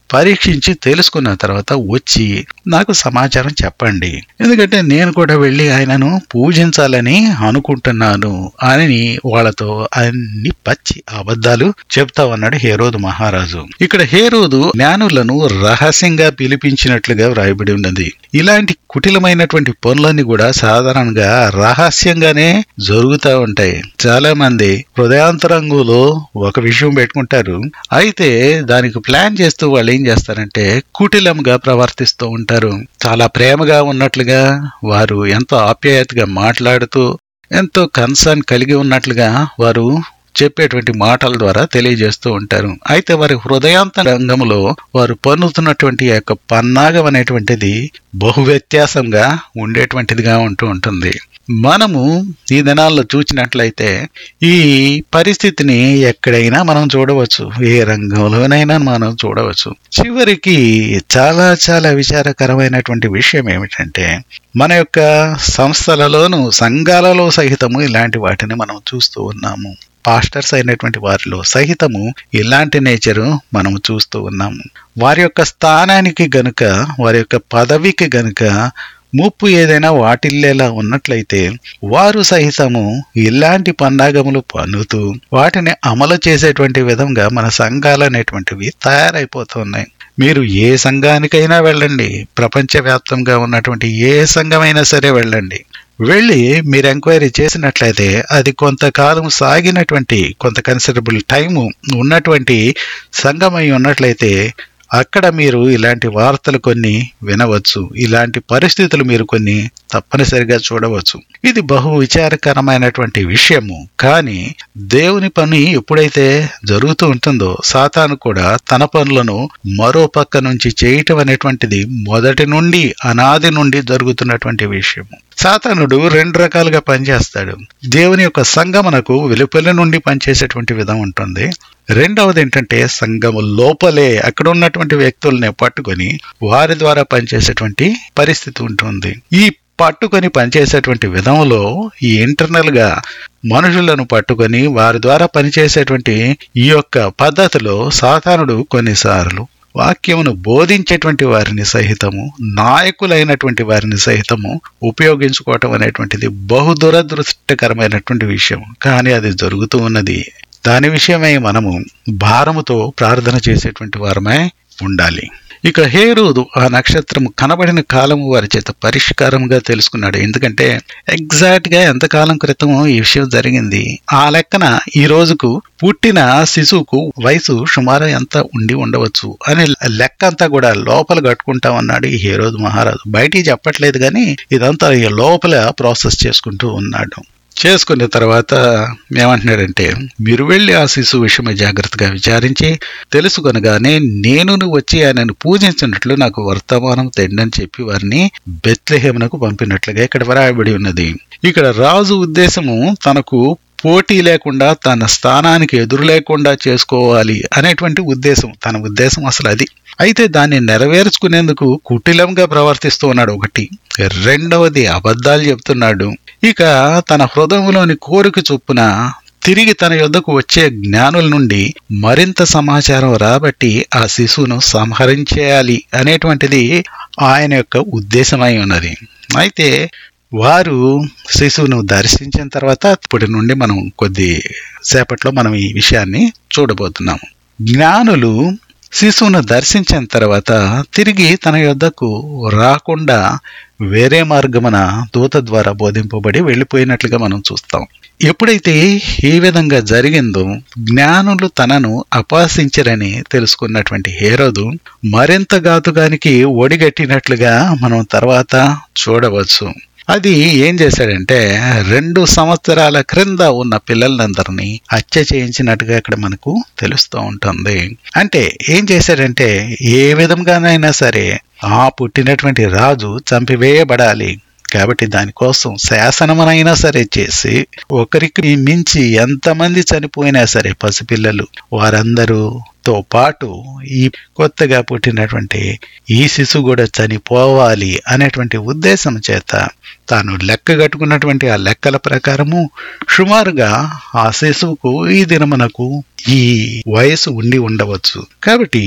పరీక్షించి తెలుసుకున్న తర్వాత వచ్చి నాకు సమాచారం చెప్పండి ఎందుకంటే నేను కూడా వెళ్ళి ఆయనను పూజించాలని అనుకుంటున్నాను అని వాళ్ళతో అన్ని పచ్చి అబద్ధాలు చెప్తా ఉన్నాడు హేరోదు మహారాజు ఇక్కడ హేరోదు జ్ఞానులను రహస్యంగా పిలిపించినట్లుగా వ్రాయబడి ఉన్నది ఇలాంటి కుటిలమైనటువంటి పనులన్నీ కూడా సాధారణంగా రహస్యంగానే జరుగుతూ ఉంటాయి చాలా మంది హృదయాంతరంగులో ఒక విషయం పెట్టుకుంటారు అయితే దానికి ప్లాన్ చేస్తూ వాళ్ళు ఏం చేస్తారంటే కుటిలంగా ప్రవర్తిస్తూ ఉంటారు చాలా ప్రేమగా ఉన్నట్లుగా వారు ఎంతో ఆప్యాయతగా మాట్లాడుతూ ఎంతో కన్సర్న్ కలిగి ఉన్నట్లుగా వారు చెప్పేటువంటి మాటల ద్వారా తెలియజేస్తూ ఉంటారు అయితే వారి హృదయాంతరంగంలో వారు పన్నుతున్నటువంటి యొక్క పన్నాగం అనేటువంటిది బహు వ్యత్యాసంగా ఉండేటువంటిదిగా ఉంటూ ఉంటుంది మనము ఈ దినాల్లో చూసినట్లయితే ఈ పరిస్థితిని ఎక్కడైనా మనం చూడవచ్చు ఏ రంగంలోనైనా మనం చూడవచ్చు చివరికి చాలా చాలా విచారకరమైనటువంటి విషయం ఏమిటంటే మన యొక్క సంస్థలలోను సంఘాలలో సహితము ఇలాంటి వాటిని మనం చూస్తూ ఉన్నాము పాస్టర్స్ అయినటువంటి వారిలో సహితము ఇలాంటి నేచరు మనము చూస్తూ ఉన్నాము వారి యొక్క స్థానానికి గనుక వారి యొక్క పదవికి గనుక ముప్పు ఏదైనా వాటిల్లేలా ఉన్నట్లయితే వారు సహితము ఇలాంటి పండాగములు పన్నుతూ వాటిని అమలు చేసేటువంటి విధంగా మన సంఘాలు అనేటువంటివి తయారైపోతున్నాయి మీరు ఏ సంఘానికైనా వెళ్ళండి ప్రపంచవ్యాప్తంగా ఉన్నటువంటి ఏ సంఘమైనా సరే వెళ్ళండి వెళ్ళి మీరు ఎంక్వైరీ చేసినట్లయితే అది కొంతకాలం సాగినటువంటి కొంత కన్సిడరబుల్ టైము ఉన్నటువంటి సంఘమై ఉన్నట్లయితే అక్కడ మీరు ఇలాంటి వార్తలు కొన్ని వినవచ్చు ఇలాంటి పరిస్థితులు మీరు కొన్ని తప్పనిసరిగా చూడవచ్చు ఇది బహు విచారకరమైనటువంటి విషయము కానీ దేవుని పని ఎప్పుడైతే జరుగుతూ ఉంటుందో సాతాను కూడా తన పనులను మరో పక్క నుంచి చేయటం అనేటువంటిది మొదటి నుండి అనాది నుండి జరుగుతున్నటువంటి విషయము సాతానుడు రెండు రకాలుగా పనిచేస్తాడు దేవుని యొక్క సంగమనకు వెలుపల నుండి పనిచేసేటువంటి విధం ఉంటుంది రెండవది ఏంటంటే సంఘము లోపలే అక్కడ ఉన్నటువంటి వ్యక్తుల్ని పట్టుకొని వారి ద్వారా పనిచేసేటువంటి పరిస్థితి ఉంటుంది ఈ పట్టుకొని పనిచేసేటువంటి విధంలో ఈ ఇంటర్నల్ గా మనుషులను పట్టుకొని వారి ద్వారా పనిచేసేటువంటి ఈ యొక్క పద్ధతిలో సాతానుడు కొన్నిసార్లు వాక్యమును బోధించేటువంటి వారిని సహితము నాయకులైనటువంటి వారిని సహితము ఉపయోగించుకోవటం అనేటువంటిది బహు దురదృష్టకరమైనటువంటి విషయం కానీ అది జరుగుతూ ఉన్నది దాని విషయమై మనము భారముతో ప్రార్థన చేసేటువంటి వారమై ఉండాలి ఇక హేరోదు ఆ నక్షత్రం కనబడిన కాలము వారి చేత పరిష్కారంగా తెలుసుకున్నాడు ఎందుకంటే ఎగ్జాక్ట్ గా ఎంతకాలం క్రితం ఈ విషయం జరిగింది ఆ లెక్కన ఈ రోజుకు పుట్టిన శిశువుకు వయసు సుమారు ఎంత ఉండి ఉండవచ్చు అనే లెక్క అంతా కూడా లోపల కట్టుకుంటా ఉన్నాడు ఈ హేరోదు మహారాజు బయటికి చెప్పట్లేదు కానీ ఇదంతా లోపల ప్రాసెస్ చేసుకుంటూ ఉన్నాడు చేసుకున్న తర్వాత ఏమంటున్నాడంటే మీరు వెళ్ళి ఆ శిశువు విషయమై జాగ్రత్తగా విచారించి తెలుసుకొనగానే నేను వచ్చి ఆయనను పూజించినట్లు నాకు వర్తమానం తెండని చెప్పి వారిని బెత్లెహేమునకు పంపినట్లుగా ఇక్కడ వ్రాయబడి ఉన్నది ఇక్కడ రాజు ఉద్దేశము తనకు పోటీ లేకుండా తన స్థానానికి ఎదురు లేకుండా చేసుకోవాలి అనేటువంటి ఉద్దేశం తన ఉద్దేశం అసలు అది అయితే దాన్ని నెరవేర్చుకునేందుకు కుటిలంగా ప్రవర్తిస్తూ ఉన్నాడు ఒకటి రెండవది అబద్ధాలు చెప్తున్నాడు ఇక తన హృదయంలోని కోరిక చొప్పున తిరిగి తన యొద్దకు వచ్చే జ్ఞానుల నుండి మరింత సమాచారం రాబట్టి ఆ శిశువును సంహరించేయాలి అనేటువంటిది ఆయన యొక్క ఉద్దేశమై ఉన్నది అయితే వారు శిశువును దర్శించిన తర్వాత ఇప్పటి నుండి మనం కొద్ది సేపట్లో మనం ఈ విషయాన్ని చూడబోతున్నాము జ్ఞానులు శిశువును దర్శించిన తర్వాత తిరిగి తన యొద్దకు రాకుండా వేరే మార్గమున దూత ద్వారా బోధింపబడి వెళ్ళిపోయినట్లుగా మనం చూస్తాం ఎప్పుడైతే ఈ విధంగా జరిగిందో జ్ఞానులు తనను అపాసించరని తెలుసుకున్నటువంటి హేరోదు మరింత ఘాతుగానికి ఒడిగట్టినట్లుగా మనం తర్వాత చూడవచ్చు అది ఏం చేశాడంటే రెండు సంవత్సరాల క్రింద ఉన్న పిల్లలందరినీ హత్య చేయించినట్టుగా ఇక్కడ మనకు తెలుస్తూ ఉంటుంది అంటే ఏం చేశాడంటే ఏ విధంగానైనా సరే ఆ పుట్టినటువంటి రాజు చంపివేయబడాలి కాబట్టి దానికోసం శాసనమనైనా సరే చేసి ఒకరికి మించి ఎంతమంది చనిపోయినా సరే పసిపిల్లలు వారందరూతో పాటు ఈ కొత్తగా పుట్టినటువంటి ఈ శిశువు కూడా చనిపోవాలి అనేటువంటి ఉద్దేశం చేత తాను లెక్క కట్టుకున్నటువంటి ఆ లెక్కల ప్రకారము సుమారుగా ఆ శిశువుకు ఈ దినమునకు ఈ వయసు ఉండి ఉండవచ్చు కాబట్టి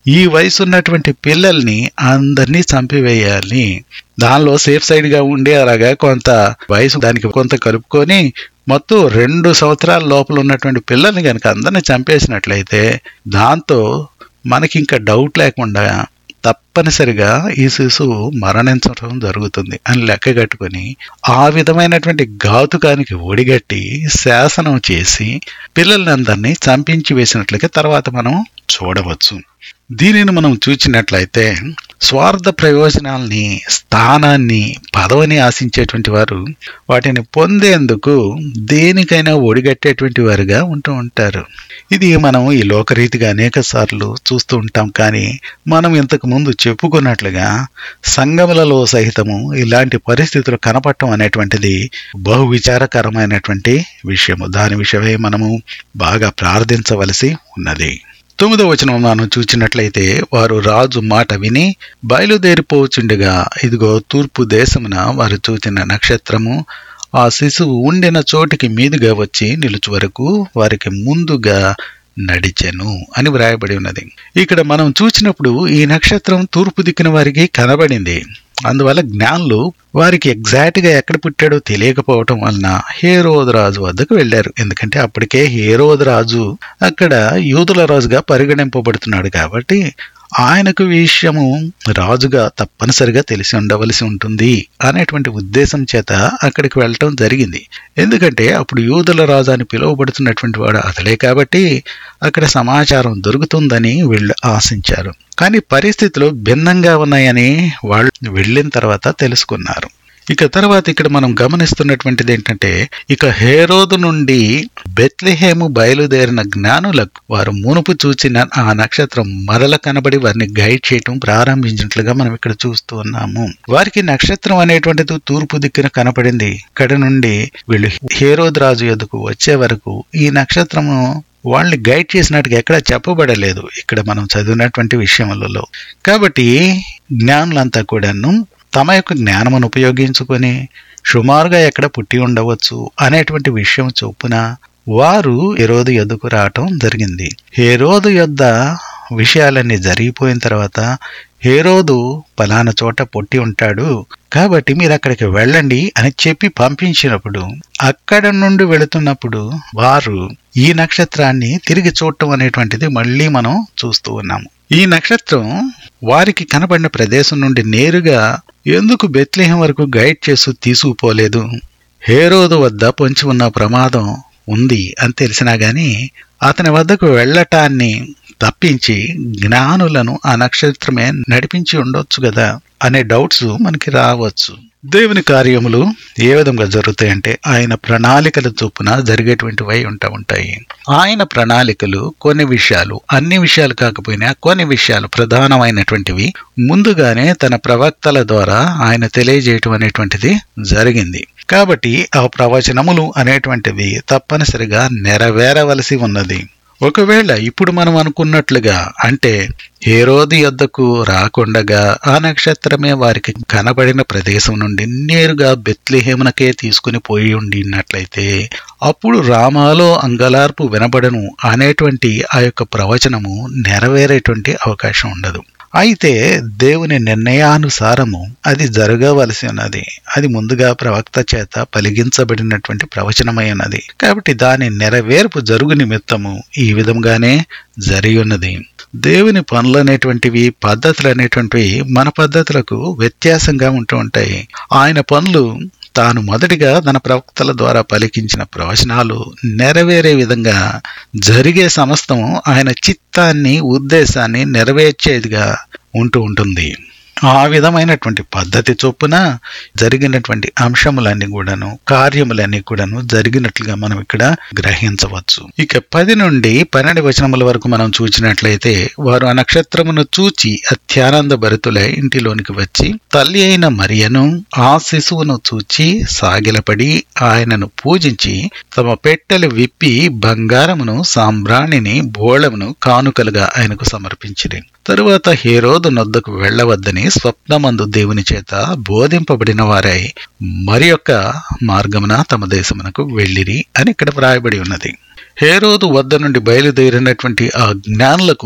ఈ వయసు ఉన్నటువంటి పిల్లల్ని అందరినీ చంపివేయాలి దానిలో సేఫ్ సైడ్ గా ఉండే అలాగా కొంత వయసు దానికి కొంత కలుపుకొని మొత్తం రెండు సంవత్సరాల లోపల ఉన్నటువంటి పిల్లల్ని కనుక అందరిని చంపేసినట్లయితే దాంతో మనకి ఇంకా డౌట్ లేకుండా తప్పనిసరిగా ఈ శిశువు మరణించడం జరుగుతుంది అని లెక్క కట్టుకొని ఆ విధమైనటువంటి ఘాతుకానికి ఒడిగట్టి శాసనం చేసి పిల్లలందరినీ చంపించి వేసినట్లుగా తర్వాత మనం చూడవచ్చు దీనిని మనం చూచినట్లయితే స్వార్థ ప్రయోజనాల్ని స్థానాన్ని పదవిని ఆశించేటువంటి వారు వాటిని పొందేందుకు దేనికైనా ఒడిగట్టేటువంటి వారుగా ఉంటూ ఉంటారు ఇది మనం ఈ లోకరీతిగా అనేక సార్లు చూస్తూ ఉంటాం కానీ మనం ఇంతకు ముందు చెప్పుకున్నట్లుగా సంగములలో సహితము ఇలాంటి పరిస్థితులు కనపడటం అనేటువంటిది బహు విచారకరమైనటువంటి విషయము దాని విషయమై మనము బాగా ప్రార్థించవలసి ఉన్నది తొమ్మిదవ వచనం మనం చూచినట్లయితే వారు రాజు మాట విని బయలుదేరిపోచుండగా ఇదిగో తూర్పు దేశమున వారు చూచిన నక్షత్రము ఆ శిశువు ఉండిన చోటికి మీదుగా వచ్చి నిలుచు వరకు వారికి ముందుగా నడిచెను అని వ్రాయబడి ఉన్నది ఇక్కడ మనం చూసినప్పుడు ఈ నక్షత్రం తూర్పు దిక్కున వారికి కనబడింది అందువల్ల జ్ఞానులు వారికి ఎగ్జాక్ట్ గా ఎక్కడ పుట్టాడో తెలియకపోవటం వలన హేరోద్ రాజు వద్దకు వెళ్లారు ఎందుకంటే అప్పటికే హేరోద్ రాజు అక్కడ యూదుల రాజుగా పరిగణింపబడుతున్నాడు కాబట్టి ఆయనకు విషయము రాజుగా తప్పనిసరిగా తెలిసి ఉండవలసి ఉంటుంది అనేటువంటి ఉద్దేశం చేత అక్కడికి వెళ్ళటం జరిగింది ఎందుకంటే అప్పుడు యూదుల రాజు అని పిలువబడుతున్నటువంటి వాడు అతడే కాబట్టి అక్కడ సమాచారం దొరుకుతుందని వీళ్ళు ఆశించారు కానీ పరిస్థితులు భిన్నంగా ఉన్నాయని వాళ్ళు వెళ్ళిన తర్వాత తెలుసుకున్నారు ఇక తర్వాత ఇక్కడ మనం గమనిస్తున్నటువంటిది ఏంటంటే ఇక హేరోదు నుండి బెత్లెహేము బయలుదేరిన జ్ఞానులకు వారు మునుపు చూచిన ఆ నక్షత్రం మరల కనబడి వారిని గైడ్ చేయటం ప్రారంభించినట్లుగా మనం ఇక్కడ చూస్తూ ఉన్నాము వారికి నక్షత్రం అనేటువంటిది తూర్పు దిక్కున కనపడింది ఇక్కడ నుండి వీళ్ళు హేరోద్ రాజు ఎదుకు వచ్చే వరకు ఈ నక్షత్రము వాళ్ళని గైడ్ చేసినట్టుగా ఎక్కడ చెప్పబడలేదు ఇక్కడ మనం చదివినటువంటి విషయములలో కాబట్టి జ్ఞానులంతా కూడాను తమ యొక్క జ్ఞానమును ఉపయోగించుకొని సుమారుగా ఎక్కడ పుట్టి ఉండవచ్చు అనేటువంటి విషయం చొప్పున వారు హేరోదు యొద్దకు రావటం జరిగింది హేరోదు యొద్ద విషయాలన్నీ జరిగిపోయిన తర్వాత హేరోదు పలానా చోట పుట్టి ఉంటాడు కాబట్టి మీరు అక్కడికి వెళ్ళండి అని చెప్పి పంపించినప్పుడు అక్కడ నుండి వెళుతున్నప్పుడు వారు ఈ నక్షత్రాన్ని తిరిగి చూడటం అనేటువంటిది మళ్ళీ మనం చూస్తూ ఉన్నాము ఈ నక్షత్రం వారికి కనబడిన ప్రదేశం నుండి నేరుగా ఎందుకు బెత్లేహం వరకు గైడ్ చేస్తూ తీసుకుపోలేదు హేరోదు వద్ద పొంచి ఉన్న ప్రమాదం ఉంది అని తెలిసినా గాని అతని వద్దకు వెళ్ళటాన్ని తప్పించి జ్ఞానులను ఆ నక్షత్రమే నడిపించి ఉండొచ్చు కదా అనే డౌట్స్ మనకి రావచ్చు దేవుని కార్యములు ఏ విధంగా జరుగుతాయంటే ఆయన ప్రణాళికల చొప్పున జరిగేటువంటివై ఉంటా ఉంటాయి ఆయన ప్రణాళికలు కొన్ని విషయాలు అన్ని విషయాలు కాకపోయినా కొన్ని విషయాలు ప్రధానమైనటువంటివి ముందుగానే తన ప్రవక్తల ద్వారా ఆయన తెలియజేయటం అనేటువంటిది జరిగింది కాబట్టి ఆ ప్రవచనములు అనేటువంటివి తప్పనిసరిగా నెరవేరవలసి ఉన్నది ఒకవేళ ఇప్పుడు మనం అనుకున్నట్లుగా అంటే హేరోది యొద్దకు రాకుండగా ఆ నక్షత్రమే వారికి కనబడిన ప్రదేశం నుండి నేరుగా బెత్లిహేమునకే తీసుకుని పోయి ఉండినట్లయితే అప్పుడు రామాలో అంగలార్పు వినబడను అనేటువంటి ఆ యొక్క ప్రవచనము నెరవేరేటువంటి అవకాశం ఉండదు అయితే దేవుని నిర్ణయానుసారము అది జరగవలసి ఉన్నది అది ముందుగా ప్రవక్త చేత పలిగించబడినటువంటి ప్రవచనమై ఉన్నది కాబట్టి దాని నెరవేర్పు జరుగు నిమిత్తము ఈ విధంగానే జరిగి ఉన్నది దేవుని పనులు అనేటువంటివి పద్ధతులు అనేటువంటివి మన పద్ధతులకు వ్యత్యాసంగా ఉంటూ ఉంటాయి ఆయన పనులు తాను మొదటిగా తన ప్రవక్తల ద్వారా పలికించిన ప్రవచనాలు నెరవేరే విధంగా జరిగే సమస్తము ఆయన చిత్తాన్ని ఉద్దేశాన్ని నెరవేర్చేదిగా ఉంటూ ఉంటుంది ఆ విధమైనటువంటి పద్ధతి చొప్పున జరిగినటువంటి అంశములన్నీ కూడాను కార్యములన్నీ కూడాను జరిగినట్లుగా మనం ఇక్కడ గ్రహించవచ్చు ఇక పది నుండి పన్నెండు వచనముల వరకు మనం చూసినట్లయితే వారు ఆ నక్షత్రమును చూచి అత్యానంద భరితులై ఇంటిలోనికి వచ్చి తల్లి అయిన మరియను ఆ శిశువును చూచి సాగిలపడి ఆయనను పూజించి తమ పెట్టెలు విప్పి బంగారమును సాంబ్రాణిని బోళమును కానుకలుగా ఆయనకు సమర్పించిరి తరువాత హేరోదు నొద్దకు వెళ్ళవద్దని స్వప్నమందు దేవుని చేత బోధింపబడిన వారై మరి యొక్క మార్గమున తమ దేశమునకు వెళ్ళిరి అని ఇక్కడ వ్రాయబడి ఉన్నది హేరోదు వద్ద నుండి బయలుదేరినటువంటి ఆ జ్ఞానులకు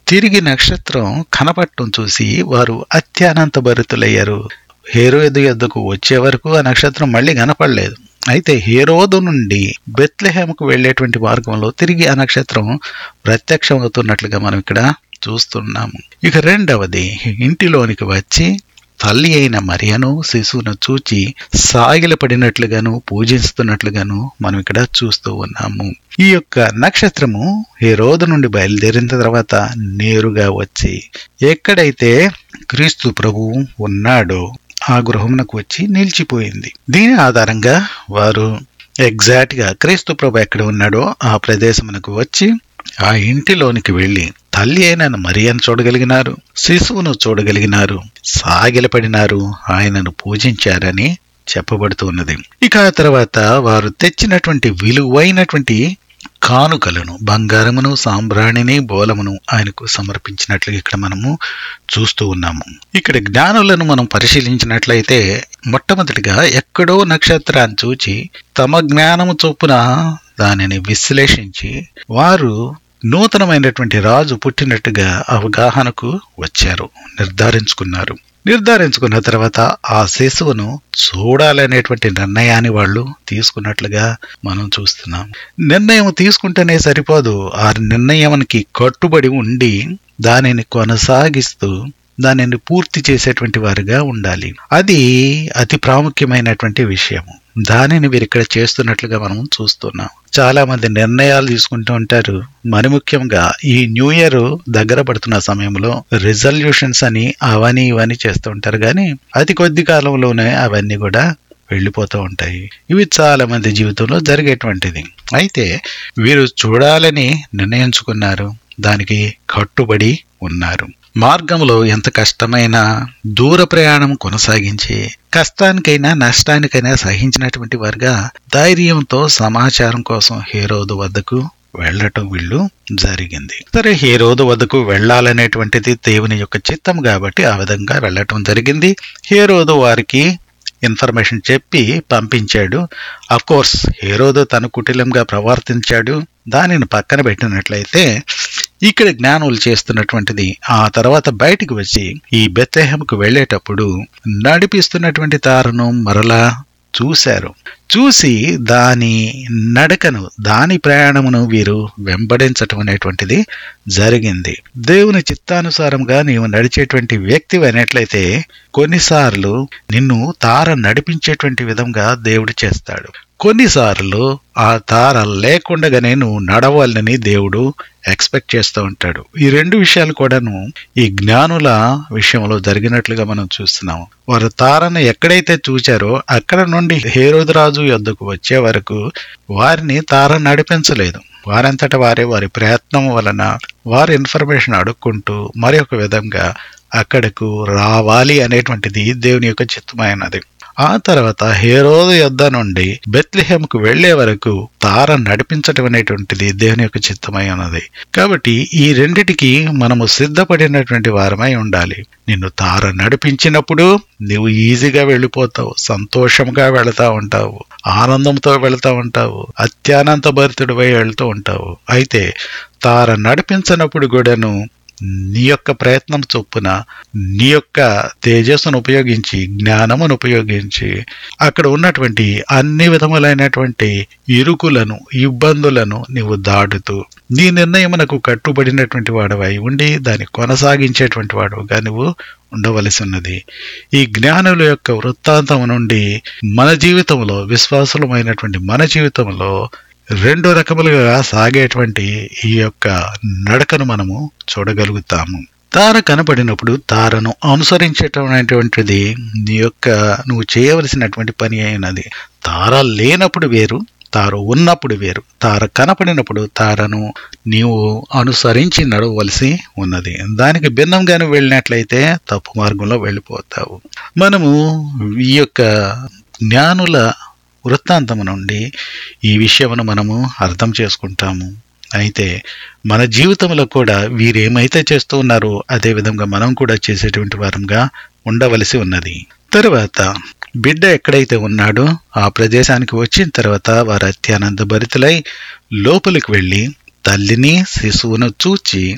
తిరిగి నక్షత్రం కనపడటం చూసి వారు అత్యానంత భరితులయ్యారు హేరోదు యొద్దకు వచ్చే వరకు ఆ నక్షత్రం మళ్ళీ కనపడలేదు అయితే హేరోదు నుండి బెత్లెహేముకు వెళ్ళేటువంటి మార్గంలో తిరిగి ఆ నక్షత్రం ప్రత్యక్షమవుతున్నట్లుగా మనం ఇక్కడ చూస్తున్నాము ఇక రెండవది ఇంటిలోనికి వచ్చి తల్లి అయిన మరియను శిశువును చూచి సాగిలపడినట్లుగాను పూజిస్తున్నట్లుగాను మనం ఇక్కడ చూస్తూ ఉన్నాము ఈ యొక్క నక్షత్రము ఈ రోజు నుండి బయలుదేరిన తర్వాత నేరుగా వచ్చి ఎక్కడైతే క్రీస్తు ప్రభువు ఉన్నాడో ఆ గృహమునకు వచ్చి నిలిచిపోయింది దీని ఆధారంగా వారు ఎగ్జాక్ట్ గా క్రీస్తు ప్రభు ఎక్కడ ఉన్నాడో ఆ ప్రదేశమునకు వచ్చి ఆ ఇంటిలోనికి వెళ్లి తల్లి అయిన మరియను చూడగలిగినారు శిశువును చూడగలిగినారు సాగిలపడినారు ఆయనను పూజించారని చెప్పబడుతూ ఉన్నది ఇక ఆ తర్వాత వారు తెచ్చినటువంటి విలువైనటువంటి కానుకలను బంగారమును సాంబ్రాణిని బోలమును ఆయనకు సమర్పించినట్లుగా ఇక్కడ మనము చూస్తూ ఉన్నాము ఇక్కడ జ్ఞానులను మనం పరిశీలించినట్లయితే మొట్టమొదటిగా ఎక్కడో నక్షత్రాన్ని చూచి తమ జ్ఞానము చొప్పున దానిని విశ్లేషించి వారు నూతనమైనటువంటి రాజు పుట్టినట్టుగా అవగాహనకు వచ్చారు నిర్ధారించుకున్నారు నిర్ధారించుకున్న తర్వాత ఆ శిశువును చూడాలనేటువంటి నిర్ణయాన్ని వాళ్ళు తీసుకున్నట్లుగా మనం చూస్తున్నాం నిర్ణయం తీసుకుంటేనే సరిపోదు ఆ నిర్ణయానికి కట్టుబడి ఉండి దానిని కొనసాగిస్తూ దానిని పూర్తి చేసేటువంటి వారుగా ఉండాలి అది అతి ప్రాముఖ్యమైనటువంటి విషయము దానిని వీరు ఇక్కడ చేస్తున్నట్లుగా మనం చూస్తున్నాం చాలా మంది నిర్ణయాలు తీసుకుంటూ ఉంటారు మరి ముఖ్యంగా ఈ న్యూ ఇయర్ దగ్గర పడుతున్న సమయంలో రిజల్యూషన్స్ అని అవని ఇవని చేస్తూ ఉంటారు కానీ అతి కొద్ది కాలంలోనే అవన్నీ కూడా వెళ్ళిపోతూ ఉంటాయి ఇవి చాలా మంది జీవితంలో జరిగేటువంటిది అయితే వీరు చూడాలని నిర్ణయించుకున్నారు దానికి కట్టుబడి ఉన్నారు మార్గంలో ఎంత కష్టమైన దూర ప్రయాణం కొనసాగించి కష్టానికైనా నష్టానికైనా సహించినటువంటి వారుగా ధైర్యంతో సమాచారం కోసం హేరోదు వద్దకు వెళ్ళటం వీళ్ళు జరిగింది సరే హేరోదు వద్దకు వెళ్ళాలనేటువంటిది దేవుని యొక్క చిత్తం కాబట్టి ఆ విధంగా వెళ్ళటం జరిగింది హేరోదు వారికి ఇన్ఫర్మేషన్ చెప్పి పంపించాడు అఫ్ కోర్స్ హేరోదు తన కుటిలంగా ప్రవర్తించాడు దానిని పక్కన పెట్టినట్లయితే ఇక్కడ జ్ఞానులు చేస్తున్నటువంటిది ఆ తర్వాత బయటికి వచ్చి ఈ బెత్తెహంకు వెళ్ళేటప్పుడు నడిపిస్తున్నటువంటి తారను మరలా చూశారు చూసి దాని నడకను దాని ప్రయాణమును వీరు వెంబడించటం అనేటువంటిది జరిగింది దేవుని చిత్తానుసారంగా నీవు నడిచేటువంటి వ్యక్తి అయినట్లయితే కొన్నిసార్లు నిన్ను తార నడిపించేటువంటి విధంగా దేవుడు చేస్తాడు కొన్నిసార్లు ఆ తార లేకుండగానే నువ్వు నడవాలని దేవుడు ఎక్స్పెక్ట్ చేస్తూ ఉంటాడు ఈ రెండు విషయాలు కూడాను ఈ జ్ఞానుల విషయంలో జరిగినట్లుగా మనం చూస్తున్నాము వారు తారను ఎక్కడైతే చూచారో అక్కడ నుండి హేరోదు రాజు యొద్దకు వచ్చే వరకు వారిని తార నడిపించలేదు వారంతట వారే వారి ప్రయత్నం వలన వారి ఇన్ఫర్మేషన్ అడుక్కుంటూ మరి ఒక విధంగా అక్కడకు రావాలి అనేటువంటిది దేవుని యొక్క చిత్తమైనది ఆ తర్వాత హేరోదు యొద్ద నుండి బెత్లిహెంకు వెళ్లే వరకు తార నడిపించటం అనేటువంటిది దేవుని యొక్క చిత్తమై ఉన్నది కాబట్టి ఈ రెండిటికి మనము సిద్ధపడినటువంటి వారమై ఉండాలి నిన్ను తార నడిపించినప్పుడు నువ్వు ఈజీగా వెళ్ళిపోతావు సంతోషంగా వెళతా ఉంటావు ఆనందంతో వెళతా ఉంటావు అత్యానంత భరితుడివై వెళ్తూ ఉంటావు అయితే తార నడిపించినప్పుడు కూడాను నీ యొక్క ప్రయత్నం చొప్పున నీ యొక్క తేజస్సును ఉపయోగించి జ్ఞానమును ఉపయోగించి అక్కడ ఉన్నటువంటి అన్ని విధములైనటువంటి ఇరుకులను ఇబ్బందులను నీవు దాటుతూ నీ నిర్ణయమునకు కట్టుబడినటువంటి వాడవై ఉండి దాన్ని కొనసాగించేటువంటి వాడుగా నువ్వు ఉండవలసి ఉన్నది ఈ జ్ఞానుల యొక్క వృత్తాంతం నుండి మన జీవితంలో విశ్వాసులమైనటువంటి మన జీవితంలో రెండు రకములుగా సాగేటువంటి ఈ యొక్క నడకను మనము చూడగలుగుతాము తార కనపడినప్పుడు తారను అనుసరించేటటువంటిది నీ యొక్క నువ్వు చేయవలసినటువంటి పని అయినది తార లేనప్పుడు వేరు తార ఉన్నప్పుడు వేరు తార కనపడినప్పుడు తారను నీవు అనుసరించి నడవలసి ఉన్నది దానికి భిన్నంగాను వెళ్ళినట్లయితే తప్పు మార్గంలో వెళ్ళిపోతావు మనము ఈ యొక్క జ్ఞానుల వృత్తాంతము నుండి ఈ విషయమును మనము అర్థం చేసుకుంటాము అయితే మన జీవితంలో కూడా వీరేమైతే చేస్తూ ఉన్నారో అదే విధంగా మనం కూడా చేసేటువంటి వారంగా ఉండవలసి ఉన్నది తరువాత బిడ్డ ఎక్కడైతే ఉన్నాడో ఆ ప్రదేశానికి వచ్చిన తర్వాత వారు అత్యానంద భరితులై లోపలికి వెళ్ళి తల్లిని శిశువును చూచి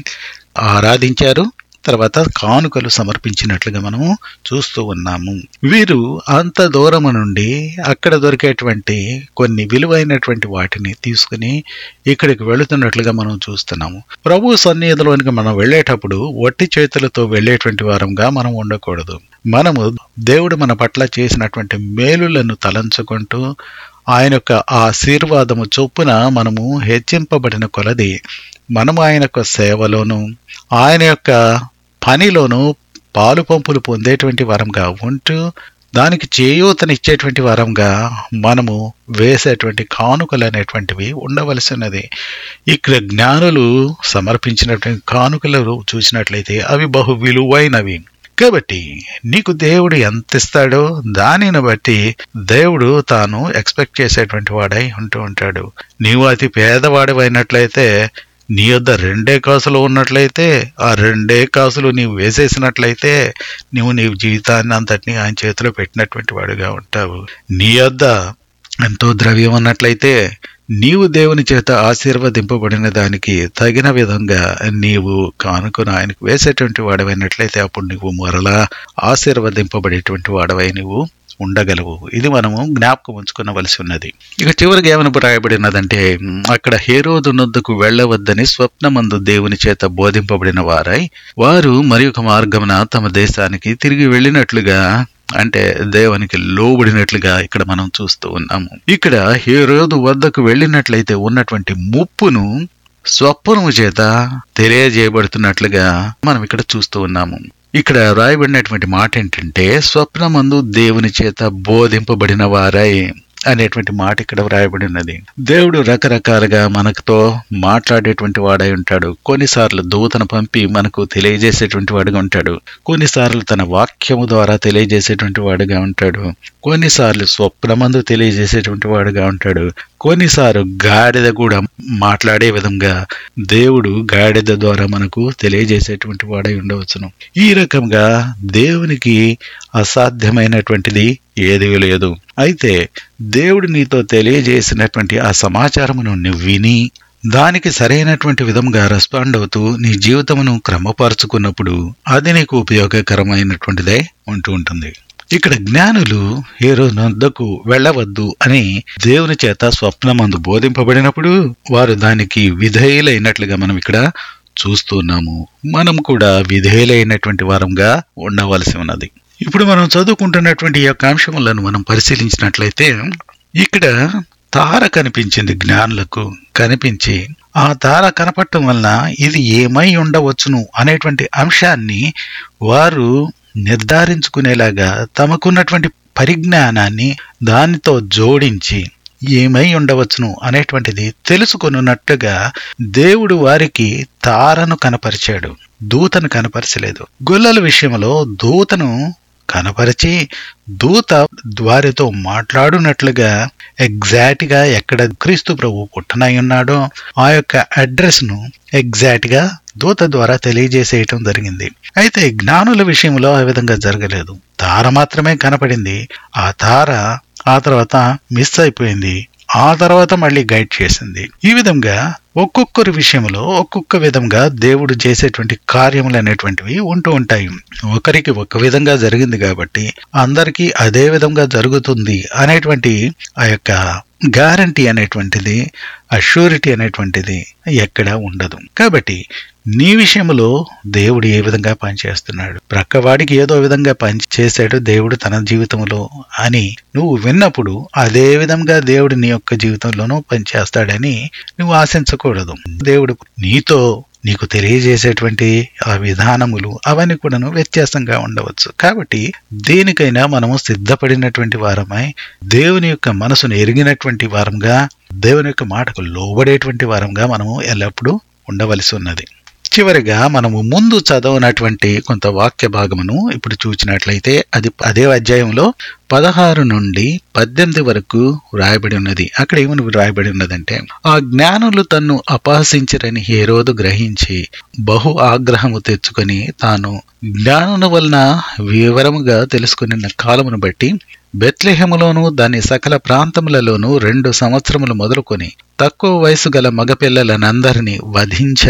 ఆరాధించారు తర్వాత కానుకలు సమర్పించినట్లుగా మనము చూస్తూ ఉన్నాము వీరు అంత దూరము నుండి అక్కడ దొరికేటువంటి కొన్ని విలువైనటువంటి వాటిని తీసుకుని ఇక్కడికి వెళుతున్నట్లుగా మనం చూస్తున్నాము ప్రభు సన్నిధిలోనికి మనం వెళ్ళేటప్పుడు వట్టి చేతులతో వెళ్ళేటువంటి వారంగా మనం ఉండకూడదు మనము దేవుడు మన పట్ల చేసినటువంటి మేలులను తలంచుకుంటూ ఆయన యొక్క ఆశీర్వాదము చొప్పున మనము హెచ్చింపబడిన కొలది మనము ఆయన యొక్క సేవలోను ఆయన యొక్క పనిలోను పాలు పంపులు పొందేటువంటి వరంగా ఉంటూ దానికి చేయూతనిచ్చేటువంటి వరంగా మనము వేసేటువంటి కానుకలు అనేటువంటివి ఉండవలసి ఉన్నది ఇక్కడ జ్ఞానులు సమర్పించినటువంటి కానుకలు చూసినట్లయితే అవి బహు విలువైనవి కాబట్టి నీకు దేవుడు ఎంత ఇస్తాడో దానిని బట్టి దేవుడు తాను ఎక్స్పెక్ట్ చేసేటువంటి వాడై ఉంటూ ఉంటాడు నీవు అతి పేదవాడివైనట్లయితే నీ యొద్ద రెండే కాసులు ఉన్నట్లయితే ఆ రెండే కాసులు నీవు వేసేసినట్లయితే నీవు నీ జీవితాన్ని అంతటిని ఆయన చేతిలో పెట్టినటువంటి వాడుగా ఉంటావు నీ యొద్ద ఎంతో ద్రవ్యం ఉన్నట్లయితే నీవు దేవుని చేత ఆశీర్వదింపబడిన దానికి తగిన విధంగా నీవు కానుకను ఆయనకు వేసేటువంటి వాడవైనట్లయితే అప్పుడు నువ్వు మరలా ఆశీర్వదింపబడేటువంటి వాడవై నువ్వు ఉండగలవు ఇది మనము జ్ఞాపకం ఉంచుకునవలసి ఉన్నది ఇక చివరికి ఏమని రాయబడినదంటే అక్కడ హేరోదు నొద్దకు వెళ్ళవద్దని స్వప్నమందు దేవుని చేత బోధింపబడిన వారై వారు మరి ఒక మార్గమున తమ దేశానికి తిరిగి వెళ్ళినట్లుగా అంటే దేవునికి లోబడినట్లుగా ఇక్కడ మనం చూస్తూ ఉన్నాము ఇక్కడ హేరోదు వద్దకు వెళ్ళినట్లయితే ఉన్నటువంటి ముప్పును స్వప్నము చేత తెలియజేయబడుతున్నట్లుగా మనం ఇక్కడ చూస్తూ ఉన్నాము ఇక్కడ రాయబడినటువంటి మాట ఏంటంటే స్వప్నమందు దేవుని చేత బోధింపబడిన వారై అనేటువంటి మాట ఇక్కడ వ్రాయబడి ఉన్నది దేవుడు రకరకాలుగా మనతో మాట్లాడేటువంటి వాడై ఉంటాడు కొన్నిసార్లు దూతను పంపి మనకు తెలియజేసేటువంటి వాడుగా ఉంటాడు కొన్నిసార్లు తన వాక్యము ద్వారా తెలియజేసేటువంటి వాడుగా ఉంటాడు కొన్నిసార్లు స్వప్నమందు తెలియజేసేటువంటి వాడుగా ఉంటాడు కొన్నిసార్లు గాడిద కూడా మాట్లాడే విధంగా దేవుడు గాడిద ద్వారా మనకు తెలియజేసేటువంటి వాడై ఉండవచ్చును ఈ రకంగా దేవునికి అసాధ్యమైనటువంటిది ఏదీ లేదు అయితే దేవుడు నీతో తెలియజేసినటువంటి ఆ సమాచారమును నువ్వు విని దానికి సరైనటువంటి విధంగా రెస్పాండ్ అవుతూ నీ జీవితమును క్రమపరుచుకున్నప్పుడు అది నీకు ఉపయోగకరమైనటువంటిదే ఉంటూ ఉంటుంది ఇక్కడ జ్ఞానులు ఏ రోజునొద్దకు వెళ్ళవద్దు అని దేవుని చేత స్వప్నమందు బోధింపబడినప్పుడు వారు దానికి విధేయులైనట్లుగా మనం ఇక్కడ చూస్తున్నాము మనం కూడా విధేయులైనటువంటి వారంగా ఉండవలసి ఉన్నది ఇప్పుడు మనం చదువుకుంటున్నటువంటి ఈ యొక్క అంశములను మనం పరిశీలించినట్లయితే ఇక్కడ తార కనిపించింది జ్ఞానులకు కనిపించి ఆ తార కనపడటం వలన ఇది ఏమై ఉండవచ్చును అనేటువంటి అంశాన్ని వారు నిర్ధారించుకునేలాగా తమకున్నటువంటి పరిజ్ఞానాన్ని దానితో జోడించి ఏమై ఉండవచ్చును అనేటువంటిది తెలుసుకొనున్నట్టుగా దేవుడు వారికి తారను కనపరిచాడు దూతను కనపరచలేదు గొల్లల విషయంలో దూతను కనపరిచి దూత వారితో మాట్లాడునట్లుగా ఎగ్జాక్ట్ గా ఎక్కడ క్రీస్తు ప్రభు పుట్టనై ఉన్నాడో ఆ యొక్క అడ్రస్ ను ఎగ్జాక్ట్ గా దూత ద్వారా తెలియజేసేయటం జరిగింది అయితే జ్ఞానుల విషయంలో ఆ విధంగా జరగలేదు తార మాత్రమే కనపడింది ఆ తార ఆ తర్వాత మిస్ అయిపోయింది ఆ తర్వాత మళ్ళీ గైడ్ చేసింది ఈ విధంగా ఒక్కొక్కరి విషయంలో ఒక్కొక్క విధంగా దేవుడు చేసేటువంటి కార్యములు అనేటువంటివి ఉంటూ ఉంటాయి ఒకరికి ఒక విధంగా జరిగింది కాబట్టి అందరికీ అదే విధంగా జరుగుతుంది అనేటువంటి ఆ యొక్క గ్యారంటీ అనేటువంటిది అష్యూరిటీ అనేటువంటిది ఎక్కడా ఉండదు కాబట్టి నీ విషయంలో దేవుడు ఏ విధంగా పనిచేస్తున్నాడు ప్రక్కవాడికి ఏదో విధంగా పని చేశాడు దేవుడు తన జీవితంలో అని నువ్వు విన్నప్పుడు అదే విధంగా దేవుడు నీ యొక్క జీవితంలోనూ పనిచేస్తాడని నువ్వు ఆశించకూడదు దేవుడు నీతో నీకు తెలియజేసేటువంటి ఆ విధానములు అవన్నీ కూడాను వ్యత్యాసంగా ఉండవచ్చు కాబట్టి దేనికైనా మనము సిద్ధపడినటువంటి వారమై దేవుని యొక్క మనసును ఎరిగినటువంటి వారంగా దేవుని యొక్క మాటకు లోబడేటువంటి వారంగా మనము ఎల్లప్పుడూ ఉండవలసి ఉన్నది చివరిగా మనము ముందు చదవనటువంటి కొంత వాక్య భాగమును ఇప్పుడు చూచినట్లయితే అది అదే అధ్యాయంలో పదహారు నుండి పద్దెనిమిది వరకు వ్రాయబడి ఉన్నది అక్కడ ఏమని వ్రాయబడి ఉన్నదంటే ఆ జ్ఞానులు తన్ను అపహసించరని హేరోదు గ్రహించి బహు ఆగ్రహము తెచ్చుకొని తాను జ్ఞానుల వలన వివరముగా తెలుసుకున్న కాలమును బట్టి బెత్లెహెములోను దాని సకల ప్రాంతములలోనూ రెండు సంవత్సరములు మొదలుకొని తక్కువ వయసు గల మగపిల్లలనందరినీ వధించను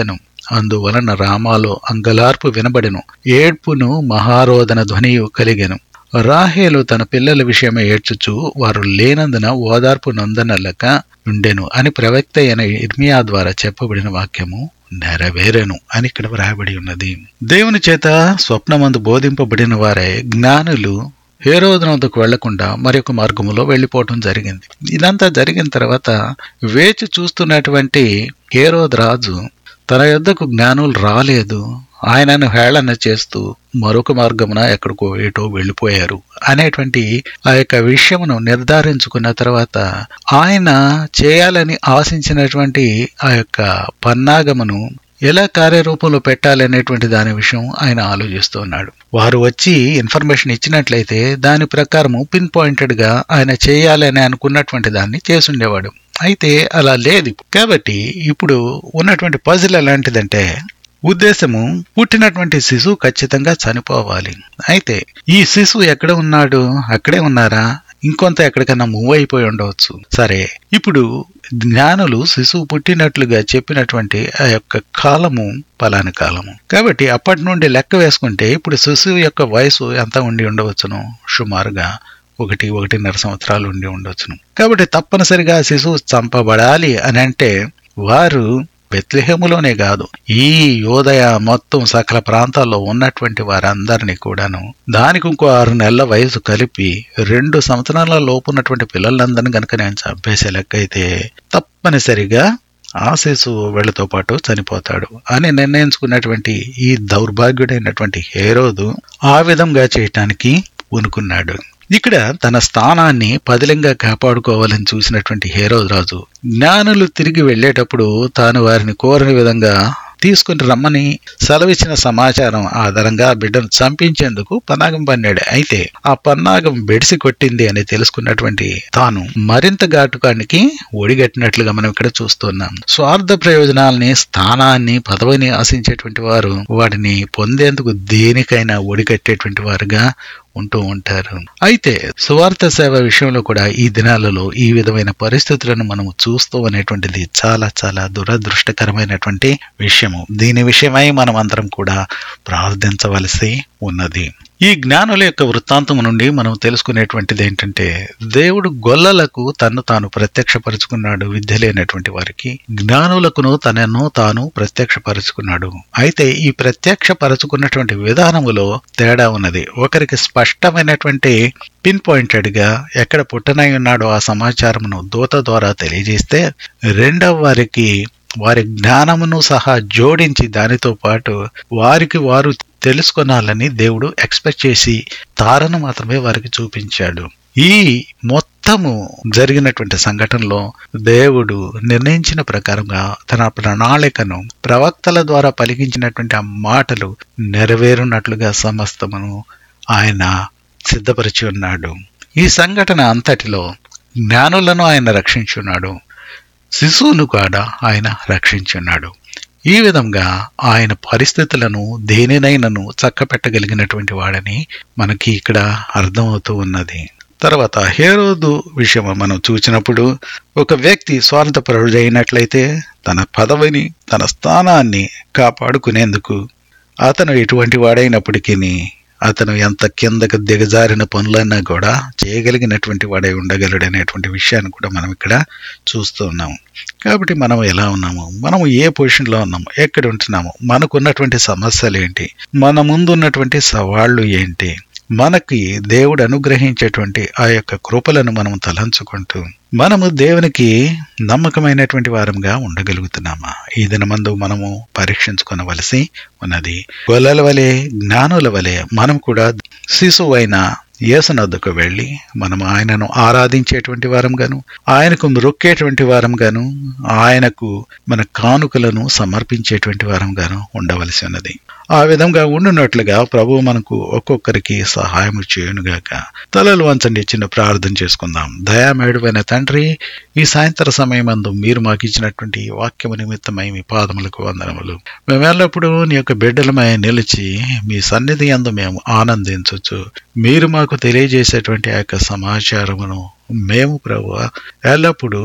అందువలన రామాలో అంగలార్పు వినబడెను ఏడ్పును మహారోదన ధ్వనియు కలిగెను రాహేలు తన పిల్లల విషయమై ఏడ్చుచు వారు లేనందున ఓదార్పు నొందనలక ఉండెను అని ప్రవక్త అయిన ఇర్మియా ద్వారా చెప్పబడిన వాక్యము నెరవేరెను అని ఇక్కడ వ్రాయబడి ఉన్నది దేవుని చేత స్వప్నమందు బోధింపబడిన వారే జ్ఞానులు హేరోదనకు వెళ్లకుండా మరొక మార్గములో వెళ్లిపోవటం జరిగింది ఇదంతా జరిగిన తర్వాత వేచి చూస్తున్నటువంటి హేరోద్ రాజు తన యొద్దకు జ్ఞానులు రాలేదు ఆయనను హేళన చేస్తూ మరొక మార్గమున ఎక్కడికో ఏటో వెళ్ళిపోయారు అనేటువంటి ఆ యొక్క విషయమును నిర్ధారించుకున్న తర్వాత ఆయన చేయాలని ఆశించినటువంటి ఆ యొక్క పన్నాగమును ఎలా కార్యరూపంలో పెట్టాలనేటువంటి దాని విషయం ఆయన ఆలోచిస్తూ ఉన్నాడు వారు వచ్చి ఇన్ఫర్మేషన్ ఇచ్చినట్లయితే దాని ప్రకారము పిన్ పాయింటెడ్ గా ఆయన చేయాలని అనుకున్నటువంటి దాన్ని చేసుండేవాడు అయితే అలా లేదు కాబట్టి ఇప్పుడు ఉన్నటువంటి పజిల్ ఎలాంటిదంటే ఉద్దేశము పుట్టినటువంటి శిశువు ఖచ్చితంగా చనిపోవాలి అయితే ఈ శిశువు ఎక్కడ ఉన్నాడు అక్కడే ఉన్నారా ఇంకొంత ఎక్కడికన్నా మూవ్ అయిపోయి ఉండవచ్చు సరే ఇప్పుడు జ్ఞానులు శిశువు పుట్టినట్లుగా చెప్పినటువంటి ఆ యొక్క కాలము పలాని కాలము కాబట్టి అప్పటి నుండి లెక్క వేసుకుంటే ఇప్పుడు శిశువు యొక్క వయసు ఎంత ఉండి ఉండవచ్చును సుమారుగా ఒకటి ఒకటిన్నర సంవత్సరాలు ఉండి ఉండొచ్చును కాబట్టి తప్పనిసరిగా శిశువు చంపబడాలి అని అంటే వారు బెత్లెహేములోనే కాదు ఈ యోదయ మొత్తం సకల ప్రాంతాల్లో ఉన్నటువంటి వారందరినీ కూడాను దానికి ఇంకో ఆరు నెలల వయసు కలిపి రెండు సంవత్సరాల లోపు ఉన్నటువంటి పిల్లలందరినీ కనుక నేను చంపేసే లెక్క అయితే తప్పనిసరిగా ఆ శిశువు వీళ్ళతో పాటు చనిపోతాడు అని నిర్ణయించుకున్నటువంటి ఈ దౌర్భాగ్యుడైనటువంటి హేరోదు ఆ విధంగా చేయటానికి పూనుకున్నాడు ఇక్కడ తన స్థానాన్ని పదిలంగా కాపాడుకోవాలని చూసినటువంటి హేరోద్ రాజు జ్ఞానులు తిరిగి వెళ్ళేటప్పుడు తాను వారిని కోరని విధంగా తీసుకుని రమ్మని సెలవిచ్చిన సమాచారం ఆధారంగా ఆ బిడ్డను చంపించేందుకు పన్నాగం పన్నాడు అయితే ఆ పన్నాగం బెడిసి కొట్టింది అని తెలుసుకున్నటువంటి తాను మరింత ఘాటుకానికి ఒడిగట్టినట్లుగా మనం ఇక్కడ చూస్తున్నాం స్వార్థ ప్రయోజనాల్ని స్థానాన్ని పదవిని ఆశించేటువంటి వారు వాటిని పొందేందుకు దేనికైనా ఒడిగట్టేటువంటి వారుగా ఉంటూ ఉంటారు అయితే సువార్త సేవ విషయంలో కూడా ఈ దినాలలో ఈ విధమైన పరిస్థితులను మనం చూస్తూ అనేటువంటిది చాలా చాలా దురదృష్టకరమైనటువంటి విషయము దీని విషయమై మనం అందరం కూడా ప్రార్థించవలసి ఉన్నది ఈ జ్ఞానుల యొక్క వృత్తాంతం నుండి మనం తెలుసుకునేటువంటిది ఏంటంటే దేవుడు గొల్లలకు తను తాను ప్రత్యక్షపరుచుకున్నాడు విద్య లేనటువంటి వారికి జ్ఞానులకును తనను తాను ప్రత్యక్షపరుచుకున్నాడు అయితే ఈ ప్రత్యక్షపరచుకున్నటువంటి విధానములో తేడా ఉన్నది ఒకరికి స్పష్టమైనటువంటి పిన్ పాయింటెడ్ గా ఎక్కడ పుట్టనై ఉన్నాడో ఆ సమాచారమును దూత ద్వారా తెలియజేస్తే రెండవ వారికి వారి జ్ఞానమును సహా జోడించి దానితో పాటు వారికి వారు తెలుసుకొనాలని దేవుడు ఎక్స్పెక్ట్ చేసి తారను మాత్రమే వారికి చూపించాడు ఈ మొత్తము జరిగినటువంటి సంఘటనలో దేవుడు నిర్ణయించిన ప్రకారంగా తన ప్రణాళికను ప్రవక్తల ద్వారా పలికించినటువంటి ఆ మాటలు నెరవేరునట్లుగా సమస్తమును ఆయన సిద్ధపరిచి ఉన్నాడు ఈ సంఘటన అంతటిలో జ్ఞానులను ఆయన రక్షించున్నాడు శిశువును కూడా ఆయన రక్షించున్నాడు ఈ విధంగా ఆయన పరిస్థితులను దేనినైనను చక్కపెట్టగలిగినటువంటి వాడని మనకి ఇక్కడ అర్థమవుతూ ఉన్నది తర్వాత హేరోదు విషయం మనం చూసినప్పుడు ఒక వ్యక్తి స్వార్థపరుడు అయినట్లయితే తన పదవిని తన స్థానాన్ని కాపాడుకునేందుకు అతను ఎటువంటి వాడైనప్పటికీ అతను ఎంత కిందకు దిగజారిన పనులన్నా కూడా చేయగలిగినటువంటి వాడై ఉండగలడనేటువంటి విషయాన్ని కూడా మనం ఇక్కడ చూస్తూ ఉన్నాము కాబట్టి మనం ఎలా ఉన్నాము మనము ఏ పొజిషన్లో ఉన్నాము ఎక్కడ ఉంటున్నాము మనకున్నటువంటి సమస్యలు ఏంటి మన ముందు ఉన్నటువంటి సవాళ్లు ఏంటి మనకి దేవుడు అనుగ్రహించేటువంటి ఆ యొక్క కృపలను మనం తలంచుకుంటూ మనము దేవునికి నమ్మకమైనటువంటి వారంగా ఉండగలుగుతున్నామా ఈ దినమందు మనము పరీక్షించుకొనవలసి ఉన్నది గొల్లల వలె జ్ఞానుల వలె మనం కూడా శిశువు అయిన యేసునద్దకు వెళ్ళి మనం ఆయనను ఆరాధించేటువంటి వారంగాను ఆయనకు మొక్కేటువంటి వారంగాను ఆయనకు మన కానుకలను సమర్పించేటువంటి వారంగాను ఉండవలసి ఉన్నది ఆ విధంగా ఉండునట్లుగా ప్రభు మనకు ఒక్కొక్కరికి సహాయం చేయునుగాక తలలు వంచండి చిన్న ప్రార్థన చేసుకుందాం దయామేడువైన తండ్రి ఈ సాయంత్ర సమయమందు మీరు మాకు ఇచ్చినటువంటి వాక్యము నిమిత్తమై మీ పాదములకు వందనములు మేము ఎల్లప్పుడూ నీ యొక్క బిడ్డలమై నిలిచి మీ సన్నిధి అందు మేము ఆనందించవచ్చు మీరు మాకు తెలియజేసేటువంటి ఆ యొక్క సమాచారమును మేము ప్రభు ఎల్లప్పుడూ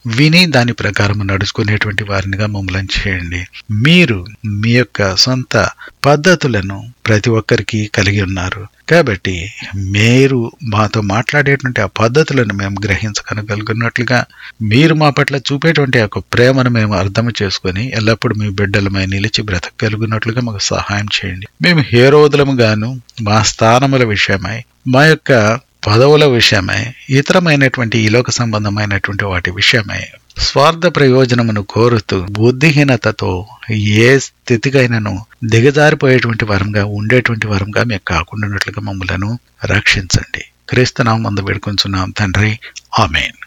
విని దాని ప్రకారం నడుచుకునేటువంటి వారినిగా మమ్మల్ని చేయండి మీరు మీ యొక్క సొంత పద్ధతులను ప్రతి ఒక్కరికి కలిగి ఉన్నారు కాబట్టి మీరు మాతో మాట్లాడేటువంటి ఆ పద్ధతులను మేము గ్రహించగలుగున్నట్లుగా మీరు మా పట్ల చూపేటువంటి ఆ యొక్క ప్రేమను మేము అర్థం చేసుకొని ఎల్లప్పుడూ మీ బిడ్డలమై నిలిచి బ్రతకగలుగున్నట్లుగా మాకు సహాయం చేయండి మేము హేరోదులము గాను మా స్థానముల విషయమై మా యొక్క పదవుల విషయమై ఇతరమైనటువంటి ఈ లోక సంబంధమైనటువంటి వాటి విషయమై స్వార్థ ప్రయోజనమును కోరుతూ బుద్ధిహీనతతో ఏ స్థితికైనాను దిగజారిపోయేటువంటి వరంగా ఉండేటువంటి వరంగా మేము కాకుండా మమ్మలను రక్షించండి క్రీస్తునామందు వేడుకొంచున్నాం తండ్రి ఆమెన్